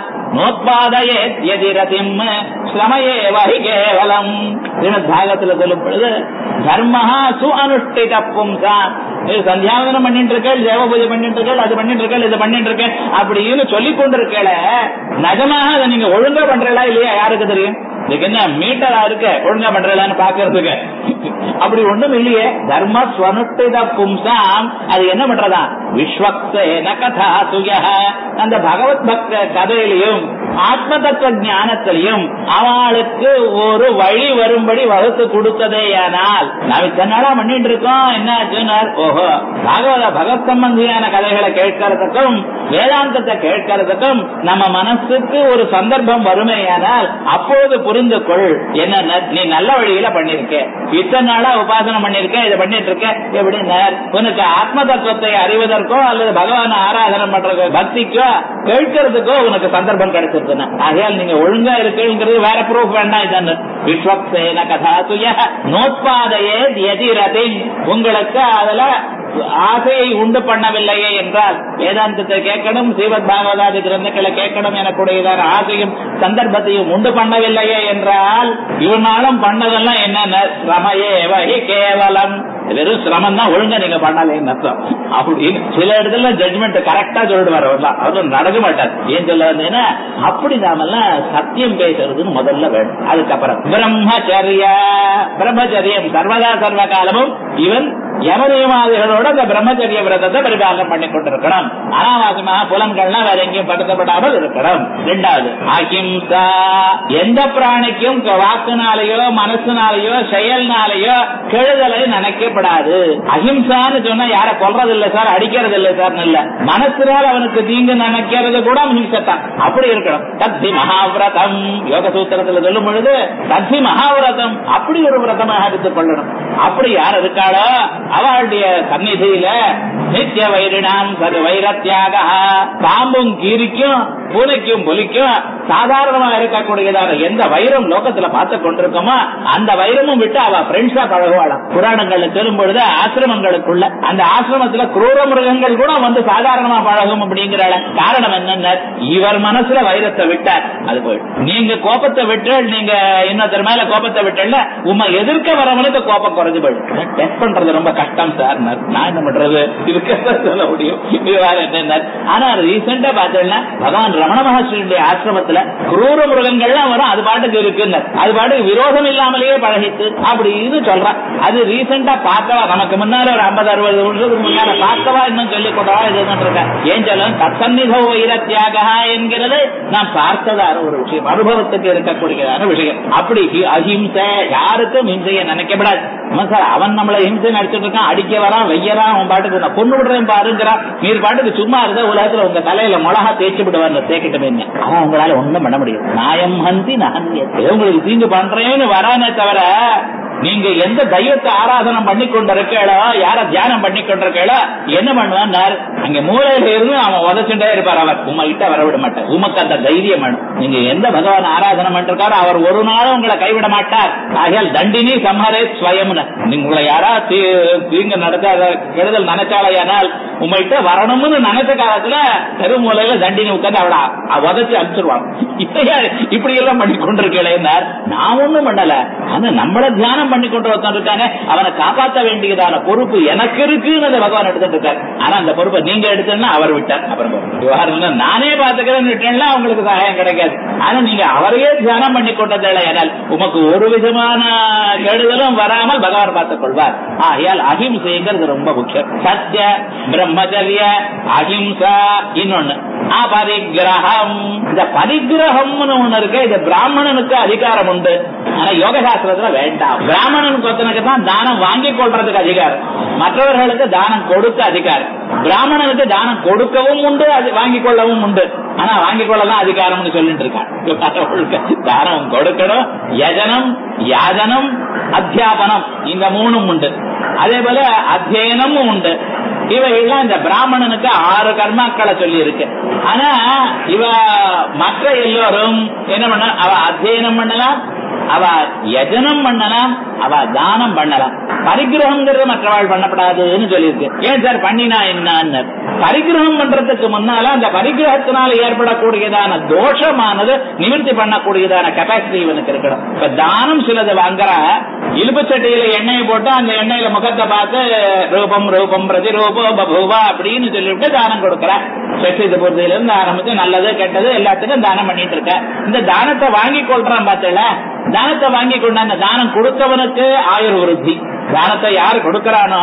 நோத்பாதயேத்யதி ரதிம் ஸ்ரமயே வஹி கேவலம் பாகத்துல சொல்லும் பொழுது தர்மஹா சு அனுஷ்டித பும்சாம் இது சந்தியாவதனம் பண்ணிட்டு இருக்கேள் தேவ பூஜை பண்ணிட்டு இருக்கேள் அது பண்ணிட்டு இருக்கேள் இது பண்ணிட்டு இருக்கேன் அப்படின்னு சொல்லி கொண்டிருக்கேள நிஜமாக அதை நீங்க ஒழுங்கா பண்றீங்களா இல்லையா யாருக்கு தெரியும் இதுக்கு என்ன மீட்டரா இருக்க ஒழுங்கா பண்றீங்களான்னு பாக்குறதுக்கு அப்படி ஒண்ணும் இல்லையே தர்ம ஸ்வனுஷ்டித பும்சாம் அது என்ன பண்றதா விஸ்வக்சேன கதா சுய அந்த பகவத் பக்த கதையிலையும் ஆத்ம தத்துவ ஞானத்திலையும் அவளுக்கு ஒரு வழி வரும்படி வகுத்து கொடுத்ததேயானால் நாம் இத்தனை நாளா பண்ணிட்டு இருக்கோம் என்ன ஆச்சுன்னார் ஓஹோ பாகவத பகவத் சம்பந்தியான கதைகளை கேட்கறதுக்கும் வேதாந்தத்தை கேட்கறதுக்கும் நம்ம மனசுக்கு ஒரு சந்தர்ப்பம் வருமேயானால் அப்போது புரிந்து கொள் என்ன நீ நல்ல வழியில பண்ணிருக்க இத்தனை நாளா உபாசனை பண்ணிருக்க இதை பண்ணிட்டு இருக்க எப்படின்னா உனக்கு ஆத்ம தத்துவத்தை அறிவதற்கோ அல்லது பகவான் ஆராதனை பண்றதோ பக்திக்கோ கேட்கறதுக்கோ உனக்கு சந்தர்ப்பம் கிடைச்சிருக்குன்னு ஆகையால் நீங்க ஒழுங்கா இருக்குங்கிறது வேற ப்ரூஃப் வேண்டாம் இதான் விஸ்வக்சேன கதாசுய நோத்பாதையே எதிரதின் உங்களுக்கு அதுல ஆசையை உண்டு பண்ணவில்லையே என்றால் வேதாந்தத்தை கேட்கணும் ஸ்ரீமத் பாகவதாதி கிரந்தங்களை கேட்கணும் எனக்குடையதான ஆசையும் சந்தர்ப்பத்தையும் உண்டு பண்ணவில்லையே என்றால் இவனாலும் பண்ணதெல்லாம் என்னென்ன சிரமையே வகை கேவலம் வெறும் சிரமம் தான் ஒழுங்கா நீங்க பண்ணலேன்னு அர்த்தம் அப்படின்னு சில இடத்துல ஜட்மெண்ட் கரெக்டா சொல்லிட்டு வரலாம் அவரும் நடக்க மாட்டார் ஏன் சொல்ல வந்தேன்னா அப்படி நாமெல்லாம் சத்தியம் பேசுறதுன்னு முதல்ல வேணும் அதுக்கப்புறம் பிரம்மச்சரிய பிரம்மச்சரியம் சர்வதா சர்வ காலமும் இவன் யமனியமாதிகளோட அந்த பிரம்மச்சரிய விரதத்தை பரிபாலனம் பண்ணி கொண்டிருக்கணும் அனாவாசமாக புலன்கள்லாம் வேற எங்கேயும் படுத்தப்படாமல் இருக்கணும் ரெண்டாவது அஹிம்சா எந்த பிராணிக்கும் வாக்குனாலேயோ மனசுனாலேயோ செயல்னாலேயோ கெழுதலை நினைக்கப்படாது அஹிம்சான்னு சொன்னா யார கொல்றது இல்ல சார் அடிக்கிறது இல்ல சார் இல்ல மனசுனால அவனுக்கு தீங்கு நினைக்கிறது கூட அஹிம்சத்தான் அப்படி இருக்கணும் தத்தி மகாவிரதம் யோக சூத்திரத்துல சொல்லும் பொழுது தத்தி மகாவிரதம் அப்படி ஒரு விரதமாக எடுத்துக் கொள்ளணும் அப்படி யார் இருக்காளோ அவளுடைய சந்நிதியில நித்திய வைரினாம் சது வைரத்தியாக பாம்பும் கீரிக்கும் பூனைக்கும் புலிக்கும் சாதாரணமா இருக்கக்கூடியதான எந்த வைரம் லோகத்துல பார்த்து கொண்டிருக்கோமோ அந்த வைரமும் விட்டு அவ ஃப்ரெண்ட்ஸா பழகுவாளாம் புராணங்கள்ல சொல்லும் பொழுது ஆசிரமங்களுக்குள்ள அந்த ஆசிரமத்துல குரூர மிருகங்கள் கூட வந்து சாதாரணமா பழகும் அப்படிங்கிறாள் காரணம் என்னன்னா இவர் மனசுல வைரத்தை விட்டார் அது போயிடும் நீங்க கோபத்தை விட்டு நீங்க இன்னொருத்தர் மேல கோபத்தை விட்டல உமா எதிர்க்க வரவனுக்கு கோபம் குறைஞ்சு போயிடும் டெஸ்ட் பண்றது ரொம்ப கஷ்டம் சார் நான் என்ன பண்றது இதுக்கு சொல்ல முடியும் இது வேற என்ன ஆனா ரீசெண்டா பார்த்தேன்னா பகவான் ரமண மகர்ஷியுடைய ஆசிரமத்துல குரூர மிருகங்கள்லாம் வரும் அது பாட்டுக்கு இருக்குன்னு அது பாட்டுக்கு விரோதம் இல்லாமலேயே பழகித்து அப்படின்னு சொல்றான் அது ரீசெண்டா பார்த்தவா நமக்கு முன்னால ஒரு ஐம்பது அறுபது வருஷத்துக்கு முன்னால பார்த்தவா இன்னும் சொல்லிக் கொண்டவா இது இருக்கேன் ஏன் சொல்லும் தத்தன்னிதோ வைரத்தியாக என்கிறது நான் பார்த்ததான ஒரு விஷயம் அனுபவத்துக்கு இருக்கக்கூடியதான விஷயம் அப்படி ஹி- அஹிம்சை யாருக்கும் ஹிம்சையை நினைக்கப்படாது ஆமா சார் அவன் நம்மள ஹிம்சை நடிச்சிட்டு இருக்கான் அடிக்க வரான் வெய்யறான் அவன் பாட்டுக்கு நான் கொண்டு விடுறேன் பாருங்கிறான் நீர் பாட்டுக்கு சும்மா இருந்தா உலகத்துல உங்க தலையில மிளகா தேய்ச்சி விடுவார் தேக்கிட்டமே அவன் உங்களால ஒண்ணும் பண்ண முடியும் நாயம் ஹந்தி நகன்ய உங்களுக்கு தீங்கு பண்றேன்னு வரானே தவிர நீங்க எந்த தெய்வத்தை ஆராதனம் பண்ணி கொண்டிருக்கீளோ யார தியானம் பண்ணி கொண்டிருக்கீளோ என்ன பண்ணுவான் அங்க மூலையில இருந்து அவன் உதச்சுட்டே இருப்பார் அவர் உங்ககிட்ட வர விட மாட்டார் உமக்கு அந்த தைரியம் வேணும் நீங்க எந்த பகவான் ஆராதனை பண்ணிருக்காரோ அவர் ஒரு நாளும் உங்களை கைவிட மாட்டார் ஆகையால் தண்டினி சம்ஹரே ஸ்வயம்னு நீங்க உங்களை யாரா தீ- தீங்கு நடக்காத கெடுதல் நினைச்சாலையானால் உங்கள்கிட்ட வரணும்னு நினைச்ச காலத்துல தெருமூலையில தண்டினி உட்கார்ந்து அவளை அ- உதைச்சு அனுப்பிச்சிருவாங்க இப்ப இப்படி எல்லாம் பண்ணி கொண்டிருக்கேன் நான் ஒண்ணும் பண்ணல ஆனா நம்மள தியானம் பண்ணி கொண்டு ஒருத்தன் இருக்காங்க அவனை காப்பாற்ற வேண்டியதான பொறுப்பு எனக்கு இருக்குன்னு அந்த பகவான் எடுத்துட்டு இருக்காரு ஆனா அந்த பொறுப்பை நீங்க எடுத்தேன்னா அவர் விட்டார் அப்புறம் விவகாரம் என்ன, நானே பாத்துக்கிறேன்னு விட்டேன்னா உங்களுக்கு சகாயம் கிடைக்காது ஆனா நீங்க அவரையே தியானம் பண்ணி கொண்டதில்லை ஏனால் உமக்கு ஒரு விதமான கெடுதலும் வராமல் பகவான் பார்த்துக் கொள்வார் ஆகையால் அஹிம்சைங்கிறது ரொம்ப முக்கியம் சத்ய பிரம்மச்சரிய அஹிம்சா இன்னொன்னு அபரிகிரகம் இந்த பரிகிரகம்னு ஒண்ணு இருக்கு இது பிராமணனுக்கு அதிகாரம் உண்டு ஆனா யோக சாஸ்திரத்துல வேண்டாம் பிராமணனுக்கு ஒருத்தனுக்கு தான் தானம் வாங்கி கொள்றதுக்கு அதிகாரம் மற்றவர்களுக்கு தானம் கொடுக்க அதிகாரம் பிராமணனுக்கு தானம் கொடுக்கவும் உண்டு அது வாங்கி கொள்ளவும் உண்டு ஆனா வாங்கி கொள்ளலாம் அதிகாரம்னு சொல்லிட்டு இருக்கான் தானம் கொடுக்கணும் யஜனம் யாஜனம் அத்தியாபனம் இந்த மூணும் உண்டு அதே போல அத்தியனமும் உண்டு இவைகள்லாம் இந்த பிராமணனுக்கு ஆறு கர்மாக்களை சொல்லி இருக்கு ஆனா இவ மற்ற எல்லோரும் என்ன பண்ண அவ அத்தியனம் பண்ணலாம் அவ யஜனம் பண்ணலாம் அவ தானம் பண்ணலாம் பரிகிரகம்ங்கிறது மற்றவாள் பண்ணப்படாதுன்னு சொல்லியிருக்கு ஏன் சார் பண்ணினா என்னன்னு பரிகிரகம் பண்றதுக்கு முன்னால அந்த பரிகிரகத்தினால ஏற்படக்கூடியதான தோஷமானது நிவர்த்தி பண்ணக்கூடியதான கெப்பாசிட்டி இவனுக்கு இருக்கணும் இப்ப தானம் சிலது வாங்குற இலுப்பு சட்டியில எண்ணெயை போட்டு அந்த எண்ணெயில முகத்தை பார்த்து ரூபம் ரூபம் பிரதிரூபோ பபுவா அப்படின்னு சொல்லிவிட்டு தானம் கொடுக்கற சட்டி பூர்த்தியில இருந்து ஆரம்பிச்சு நல்லது கெட்டது எல்லாத்துக்கும் தானம் பண்ணிட்டு இருக்க இந்த தானத்தை வாங்கி கொள்றான் பார்த்தல தானத்தை வாங்கி கொண்டாந்த தானம் கொடுத்தவனுக்கு ஆயுர் விருத்தி தானத்தை யாரு கொடுக்கறானோ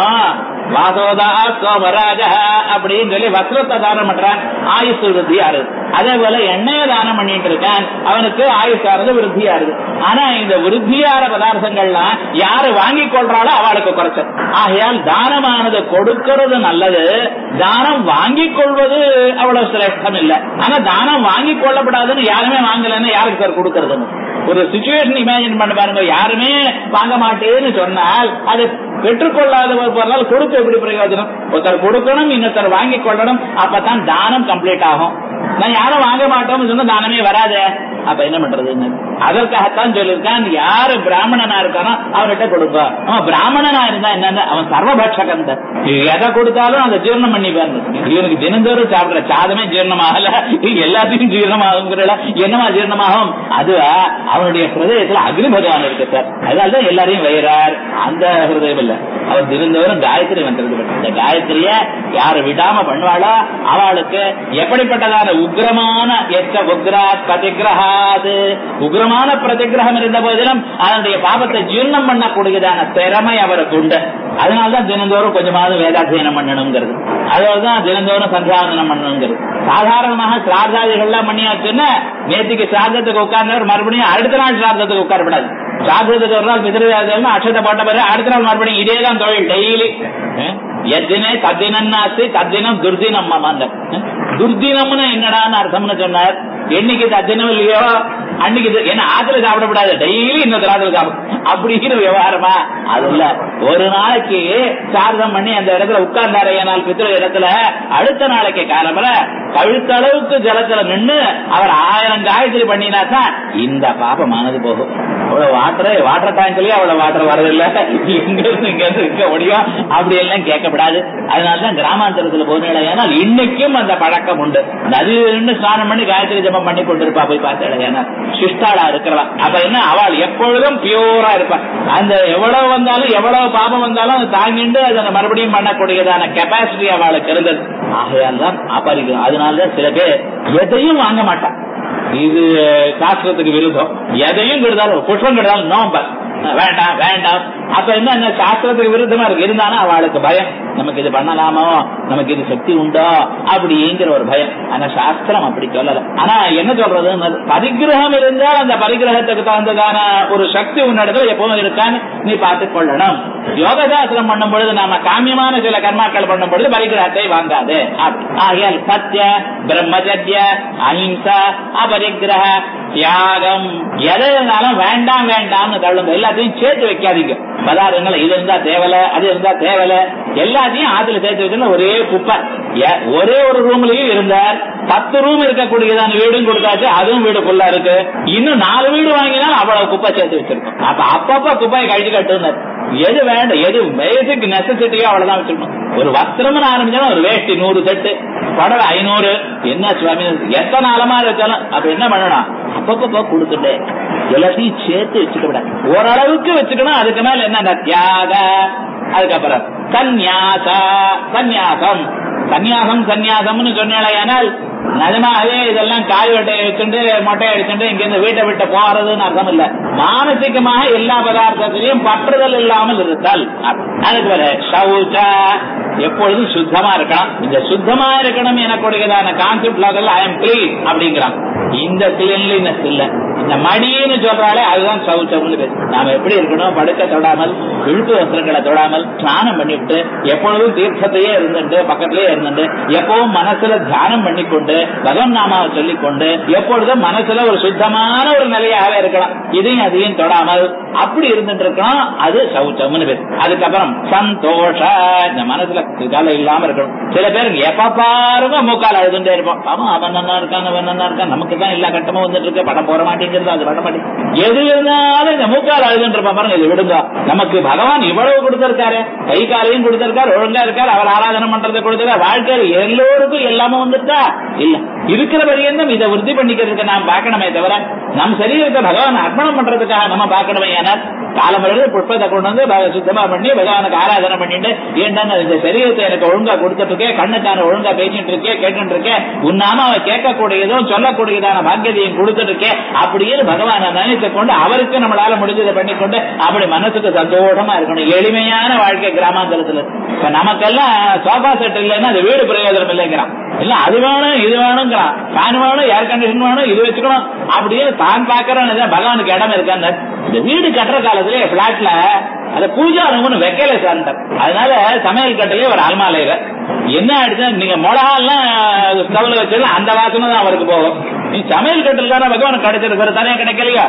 வாசோதா சோமராஜ அப்படின்னு சொல்லி வஸ்திரத்தை தானம் பண்றான் ஆயுசு விருத்தியா இருக்கு அதே போல எண்ணெய தானம் பண்ணிட்டு இருக்கான் அவனுக்கு ஆயுஷானது விருத்தியா இருக்கு ஆனா இந்த விருத்தியான பதார்த்தங்கள்லாம் யாரு வாங்கி கொள்றாளோ அவளுக்கு குறைச்சல் ஆகையால் தானமானது கொடுக்கிறது நல்லது தானம் வாங்கி கொள்வது அவ்வளவு சிரேஷ்டம் இல்ல ஆனா தானம் வாங்கி கொள்ளப்படாதுன்னு யாருமே வாங்கலன்னு யாருக்கு சார் கொடுக்கறதுன்னு ஒரு சுச்சுவேஷன் இமேஜின் பண்ண பாருங்க யாருமே வாங்க மாட்டேன்னு சொன்னால் அது பெற்றுக்கொள்ளாதவர் பொருளால் கொடுக்க எப்படி பிரயோஜனம் ஒருத்தர் கொடுக்கணும் இன்னொருத்தர் வாங்கி கொள்ளணும் அப்பதான் தானம் கம்ப்ளீட் ஆகும் நான் யாரும் வாங்க மாட்டோம்னு சொன்னா தானமே வராதே அப்ப என்ன பண்றதுன்னு அதற்காகத்தான் சொல்லியிருக்கான் யாரு பிராமணனா இருக்கானோ அவன்கிட்ட கொடுப்பா அவன் பிராமணனா இருந்தா என்னன்னு அவன் சர்வபட்சகன் எதை கொடுத்தாலும் அதை ஜீரணம் பண்ணி பாருங்க இவனுக்கு தினந்தோறும் சாப்பிடுற சாதமே ஜீரணமாகல எல்லாத்தையும் ஜீரணமாகுங்கிறல என்னமா ஜீரணமாகும் அதுவா அவனுடைய ஹிருதயத்துல அக்னி பகவான் இருக்கு சார் அதனாலதான் எல்லாரையும் வயிறார் அந்த ஹிருதயம் இல்ல அவர் தினந்தோறும் காயத்ரி மந்திரம் இந்த காயத்ரிய யாரு விடாம பண்ணுவாளோ அவளுக்கு எப்படிப்பட்டதான உக்ரமான எச்ச உக்ராத் பிரதிகிரகாது உக்ரமான பிரதிகிரகம் இருந்த போதிலும் அதனுடைய பாபத்தை ஜீர்ணம் பண்ணக்கூடியதான திறமை அவருக்கு உண்டு அதனாலதான் தினந்தோறும் கொஞ்சமாவது வேதாத்தியனம் பண்ணணுங்கிறது அதனாலதான் தினந்தோறும் சந்தியாவந்தனம் பண்ணணுங்கிறது சாதாரணமாக சிரார்த்தாதிகள்லாம் பண்ணியாச்சுன்னா நேற்றுக்கு சிரார்த்தத்துக்கு உட்கார்ந்தவர் மறுபடியும் அடுத்த நாள் சிரார்த்தத்துக்கு உட்காரப்படாது சாதத்துக்கு ஒரு நாள் பிதிருவாதம் அக்ஷத்தை போட்ட பிறகு அடுத்த நாள் மறுபடியும் இதே தான் தொழில் டெய்லி எத்தினே தத்தினாசி தத்தினம் துர்தினம் அந்த துர்தினம்னு என்னடான்னு அர்த்தம்னு சொன்னார் என்னைக்கு தத்தினம் இல்லையோ அன்னைக்கு இது என்ன ஆத்துல சாப்பிடக்கூடாது டெய்லி இன்னொரு ஆத்துல சாப்பிடும் அப்படிங்கிற விவகாரமா அது இல்ல ஒரு நாளைக்கு சாரதம் பண்ணி அந்த இடத்துல உட்கார்ந்தாரு நாள் பித்திரு இடத்துல அடுத்த நாளைக்கு காலம்பர கழுத்தளவுக்கு ஜலத்துல நின்னு அவர் ஆயிரம் காயத்ரி பண்ணினா தான் இந்த பாபமானது போகும் அவ்வளவு வாட்டர் வாட்டர் டேங்க்லயே அவ்வளவு வாட்டர் வரதில்லை இங்க இருந்து இங்க இருந்து இருக்க முடியும் அப்படி எல்லாம் கேட்கப்படாது அதனாலதான் கிராமாந்தரத்துல போனேன் ஏன்னால் இன்னைக்கும் அந்த பழக்கம் உண்டு நதி நின்று ஸ்நானம் பண்ணி காயத்ரி ஜபம் பண்ணி கொண்டிருப்பா போய் பார்த்தேன் ஏன்னா சிஷ்டாளா இருக்கிறவா அப்ப என்ன அவள் எப்பொழுதும் பியூரா இருப்பா அந்த எவ்வளவு வந்தாலும் எவ்வளவு பாபம் வந்தாலும் அதை தாங்கிண்டு அதை மறுபடியும் பண்ணக்கூடியதான கெப்பாசிட்டி அவளுக்கு இருந்தது ஆகையால் தான் அபரிக்கும் அதனாலதான் சில பேர் எதையும் வாங்க மாட்டான் இது சாஸ்திரத்துக்கு விருதம் எதையும் கெடுத்தாலும் புஷ்பம் கெடுத்தாலும் நோம்பர் வேண்டாம் வேண்டாம் அப்ப என்ன சாஸ்திரத்துக்கு விருத்தமா இருக்கு இருந்தாலும் அவளுக்கு பயம் நமக்கு இது பண்ணலாமோ நமக்கு இது சக்தி உண்டோ அப்படிங்கிற ஒரு பயம் ஆனா சாஸ்திரம் அப்படி சொல்லல ஆனா என்ன சொல்றது பரிகிரகம் இருந்தால் அந்த பரிகிரகத்துக்கு தகுந்ததான ஒரு சக்தி உன்னிடத்துல எப்பவும் இருக்கான்னு நீ பார்த்துக் கொள்ளணும் யோக சாஸ்திரம் பண்ணும் பொழுது நாம காமியமான சில கர்மாக்கள் பண்ணும் பொழுது பரிகிரகத்தை வாங்காது ஆகையால் சத்திய பிரம்மச்சரிய அஹிம்சா அபரிகிரக தியாகம் எதை இருந்தாலும் வேண்டாம் வேண்டாம்னு தள்ளுங்க எல்லாத்தையும் சேர்த்து வைக்காதீங்க பதார்த்தங்களை இது இருந்தா தேவல அது இருந்தா தேவல எல்லாத்தையும் ஆத்துல சேர்த்து வச்சுன்னா ஒரே குப்பை ஒரே ஒரு ரூம்லயும் இருந்தார் பத்து ரூம் இருக்கக்கூடியதான வீடும் கொடுத்தாச்சு அதுவும் வீடு ஃபுல்லா இருக்கு இன்னும் நாலு வீடு வாங்கினா அவ்வளவு குப்பை சேர்த்து வச்சிருக்கோம் அப்ப அப்பப்ப குப்பையை கழிச்சு கட்டுனர் எது வேண்டாம் எது பேசிக் நெசசிட்டியோ அவ்வளவுதான் வச்சிருக்கோம் ஒரு வஸ்திரம்னு ஆரம்பிச்சாலும் ஒரு வேஷ்டி நூறு செட்டு படவை ஐநூறு என்ன சுவாமி எத்தனை அலமா இருக்காலும் அப்ப என்ன பண்ணணும் அப்பப்ப கொடுத்துட்டு எல்லாத்தையும் சேர்த்து வச்சுக்க விட ஓரளவுக்கு வச்சுக்கணும் அதுக்கு மேல என்ன தியாக அதுக்கப்புறம் சந்நியாசா சந்நியாசம் சந்நியாசம் சந்நியாசம்னு சொன்னாலேயானால் நிஜமாவே இதெல்லாம் காய் வெட்டையை வச்சுட்டு மொட்டையை அடிச்சுட்டு இங்க இருந்து வீட்டை விட்டு போறதுன்னு அர்த்தம் இல்ல மானசிகமாக எல்லா பதார்த்தத்திலையும் பற்றுதல் இல்லாமல் இருத்தல் அதுக்கு வர சௌச்சா எப்பொழுதும் சுத்தமா இருக்கணும் இந்த சுத்தமா இருக்கணும் எனக்கூடியதான concept level I am clean அப்படிங்கிறான் இந்த கிளீன்லினஸ் இல்ல இந்த மடின்னு சொல்றாலே அதுதான் சௌச்சம்னு பேர் நாம எப்படி இருக்கணும் படுக்க தொடாமல் இழுப்பு வஸ்திரங்களை தொடாமல் ஸ்நானம் பண்ணிவிட்டு எப்பொழுதும் தீர்த்தத்தையே இருந்துட்டு பக்கத்திலேயே இருந்துட்டு எப்பவும் மனசுல தியானம் பண்ணிக்கொண்டு பகவன் நாமாவை சொல்லிக்கொண்டு எப்பொழுதும் மனசுல ஒரு சுத்தமான ஒரு நிலையாகவே இருக்கலாம் இதையும் அதையும் தொடாமல் அப்படி இருந்துட்டு இருக்கணும் அது சௌச்சம்னு பேர் அதுக்கப்புறம் சந்தோஷ இந்த மனசுல கலை இல்லாம இருக்கணும் சில பேருக்கு எப்ப பாருங்க மூக்கால் அழுதுட்டே இருப்போம் ஆமா அவன் நன்னா இருக்கான் அவன் நன்னா இருக்கான் நமக்கு தான் எல்லா கட்டமும் வந்துட்டு இருக்கு படம் போற மாட்டேங்கிறது அது பண்ண மாட்டேங்குது எது இருந்தாலும் இந்த மூக்கால் அழுதுட்டு இருப்பான் பாருங்க இது விடுங்க நமக்கு பகவான் இவ்வளவு கொடுத்திருக்காரு கை காலையும் கொடுத்திருக்காரு ஒழுங்கா இருக்காரு அவர் ஆராதனை பண்றதை கொடுத்திருக்காரு வாழ்க்கையில் எல்லோருக்கும் எல்லாமே வந்துட்டா இல்ல இருக்கிற பரியந்தம் இதை உறுதி பண்ணிக்கிறதுக்கு நாம் பார்க்கணுமே தவிர நம் சரீரத்தை பகவான் அர்ப்பணம் பண்றதுக்காக நம்ம பார்க்கணுமே ஏனால் காலமரது புஷ்பத்தை கொண்டு வந்து சுத்தமா பண்ணி பகவானுக்கு ஆராதனை பண்ணிட்டு ஏன்டா இந்த சரீரத்தை எனக்கு ஒழுங்கா கொடுத்துட்டு இருக்கேன் கண்ணுக்கான ஒழுங்கா பேசிட்டு இருக்கேன் கேட்டுட்டு இருக்கேன் உன்னாம அவன் கேட்கக்கூடியதும் சொல்லக்கூடியதான பாக்கியத்தையும் கொடுத்துட்டு இருக்கேன் அப்படியே பகவானை நினைத்து கொண்டு அவருக்கு நம்மளால முடிஞ்சதை பண்ணிக்கொண்டு அப்படி மனசுக்கு சந்தோஷமா இருக்கணும் எளிமையான வாழ்க்கை கிராமாந்தரத்துல இப்ப நமக்கெல்லாம் சோஃபா செட் இல்லைன்னா அது வீடு பிரயோஜனம் இல்லைங்கிறான் இல்ல அது வேணும் இது வேணுங்கிறான் ஃபேன் வேணும் ஏர் கண்டிஷன் வேணும் இது வச்சுக்கணும் அப்படியே தான் பாக்குறோம் பகவானுக்கு இடம் இருக்கான்னு இந்த வீடு கட்டுற காலத்துல பிளாட்ல அத பூஜா ரூம்னு வைக்கல சார் அதனால சமையல் கட்டிலே ஒரு அல்மாலையில என்ன ஆயிடுச்சு நீங்க மிளகாலாம் ஸ்டவ்ல வச்சது அந்த வாசனை தான் அவருக்கு போகும் நீ சமையல் கட்டில் தானே பகவான் கிடைச்சிருக்கிற தனியா கிடைக்கலையா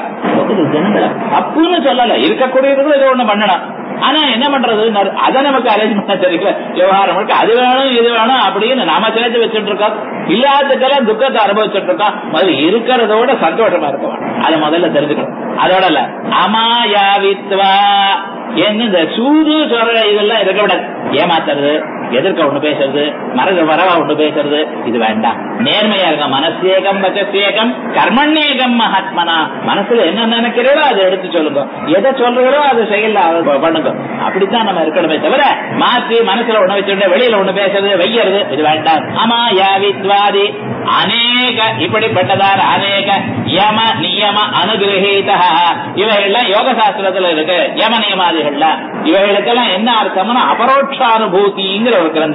அப்புன்னு சொல்லல இருக்கக்கூடியதுக்கும் ஏதோ ஒண்ணு பண்ணணும் ஆனா என்ன பண்றது அதை நமக்கு அரேஞ்ச் பண்ண தெரியல விவகாரம் இருக்கு அது வேணும் இது வேணும் அப்படின்னு நாம சேர்த்து வச்சுட்டு இருக்கோம் இல்லாததுக்கெல்லாம் துக்கத்தை அனுபவிச்சுட்டு இருக்கோம் முதல்ல இருக்கிறதோட சந்தோஷமா இருக்கும் அதை முதல்ல தெரிஞ்சுக்கணும் அதோட இல்ல அமாயாவித்வா என்ன இந்த சூது சொல்ற இதெல்லாம் இருக்க விடாது ஏமாத்துறது எதிர்க்க ஒண்ணு பேசுறது மரக வரவா ஒண்ணு பேசுறது இது வேண்டாம் நேர்மையா இருக்க மனசேகம் வச்சசேகம் கர்மண்ணேகம் மகாத்மனா மனசுல என்ன நினைக்கிறீரோ அதை எடுத்து சொல்லுங்க எதை சொல்றீரோ அதை செயல்ல பண்ணுங்க அப்படித்தான் நம்ம இருக்கணுமே தவிர மாற்றி மனசுல ஒண்ணு வச்சுட்டு வெளியில ஒண்ணு பேசுறது வையறது இது வேண்டாம் ஆமா யாவித்வாதி அநேக இப்படிப்பட்டதான அநேக யம நியம அனுகிரகீத இவைகள்லாம் யோக சாஸ்திரத்துல இருக்கு யம நியமாதிகள்ல இவைகளுக்கெல்லாம் என்ன அர்த்தம்னா அபரோட்சானுபூதிங்கிற ஒரு கிரந்தம்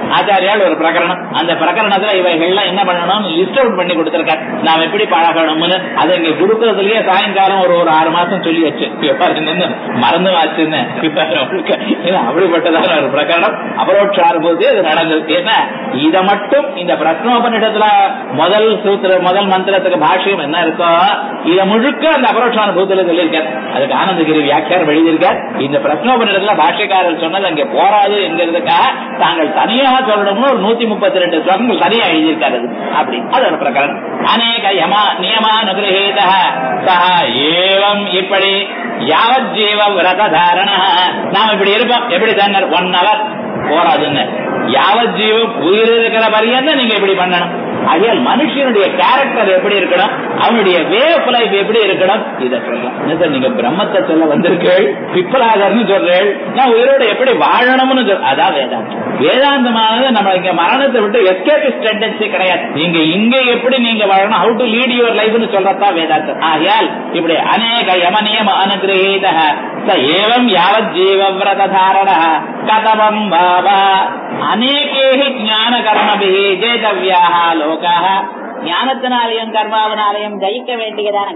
ஆச்சாரியால் ஒரு பிரகரணம் அந்த பிரகரணத்துல இவைகள்லாம் என்ன பண்ணணும் லிஸ்ட் அவுட் பண்ணி கொடுத்திருக்காரு நாம் எப்படி பழகணும்னு அதை இங்க கொடுக்கறதுலயே சாயங்காலம் ஒரு ஒரு ஆறு மாசம் சொல்லி வச்சு இவர் என்னன்னு மறந்து வாச்சுன்னு இவர் அவளுக்கு ஏன்னா அப்படிப்பட்டதான ஒரு பிரகரணம் அபரோட்ச அனுபவத்தை அது நடந்தது ஏன்னா இதை மட்டும் இந்த பிரஸ்னோபனிடத்துல முதல் சூத்திர முதல் மந்திரத்துக்கு பாஷ்யம் என்ன இருக்கோ இதை முழுக்க அந்த அபரோட்ச அனுபவத்துல சொல்லியிருக்காரு அதுக்கு ஆனந்தகிரி வியாக்கியார் எழுதியிருக்கார் இந்த பிரஸ்னோபனிடத்துல பாஷ்யக்காரர் சொன்னது அங்கே போராது என்கிறதுக்காக தாங்கள் தனியாக சொல்லணும்னு ஒரு நூத்தி முப்பத்தி ரெண்டு ஸ்லோகங்கள் தனியா எழுதியிருக்காரு அது. அப்படி அது ஒரு பிரகரணம் அநேக யமா நியமானுகிரகீத சஹ ஏவம் இப்படி யாவத் ஜீவ விரத தாரண நாம் இப்படி இருப்போம் எப்படி தாங்க ஒன் ஹவர் போராதுன்னு யாவத் ஜீவம் உயிர் இருக்கிற பரியந்த நீங்க இப்படி பண்ணணும் ஆகையால் மனுஷனுடைய கேரக்டர் எப்படி இருக்கணும் அவனுடைய வே ஆஃப் லைஃப் எப்படி இருக்கணும் இதை சொல்லலாம் என்ன சார் நீங்க பிரம்மத்தை சொல்ல வந்திருக்கீள் பிப்பலாகர்னு சொல்றேள் நான் உயிரோட எப்படி வாழணும்னு சொல் அதான் வேதாந்தம் வேதாந்தமானது நம்ம இங்க மரணத்தை விட்டு எஸ்கேபிஸ்ட் டெண்டன்சி கிடையாது நீங்க இங்க எப்படி நீங்க வாழணும் ஹவு டு லீட் யுவர் லைஃப்னு சொல்றதா வேதாந்தம் ஆகையால் இப்படி அநேக யமனியம அனுகிரகீத ச ஏவம் யாவத் ஜீவவிரத தாரண கதவம் பாவா அநேகேஹி ஞான கர்மபிஹி ஜேதவ்யாக லோகாः ஞானத்தினாலையும் கர்மாவினாலையும் ஜெயிக்க வேண்டியதான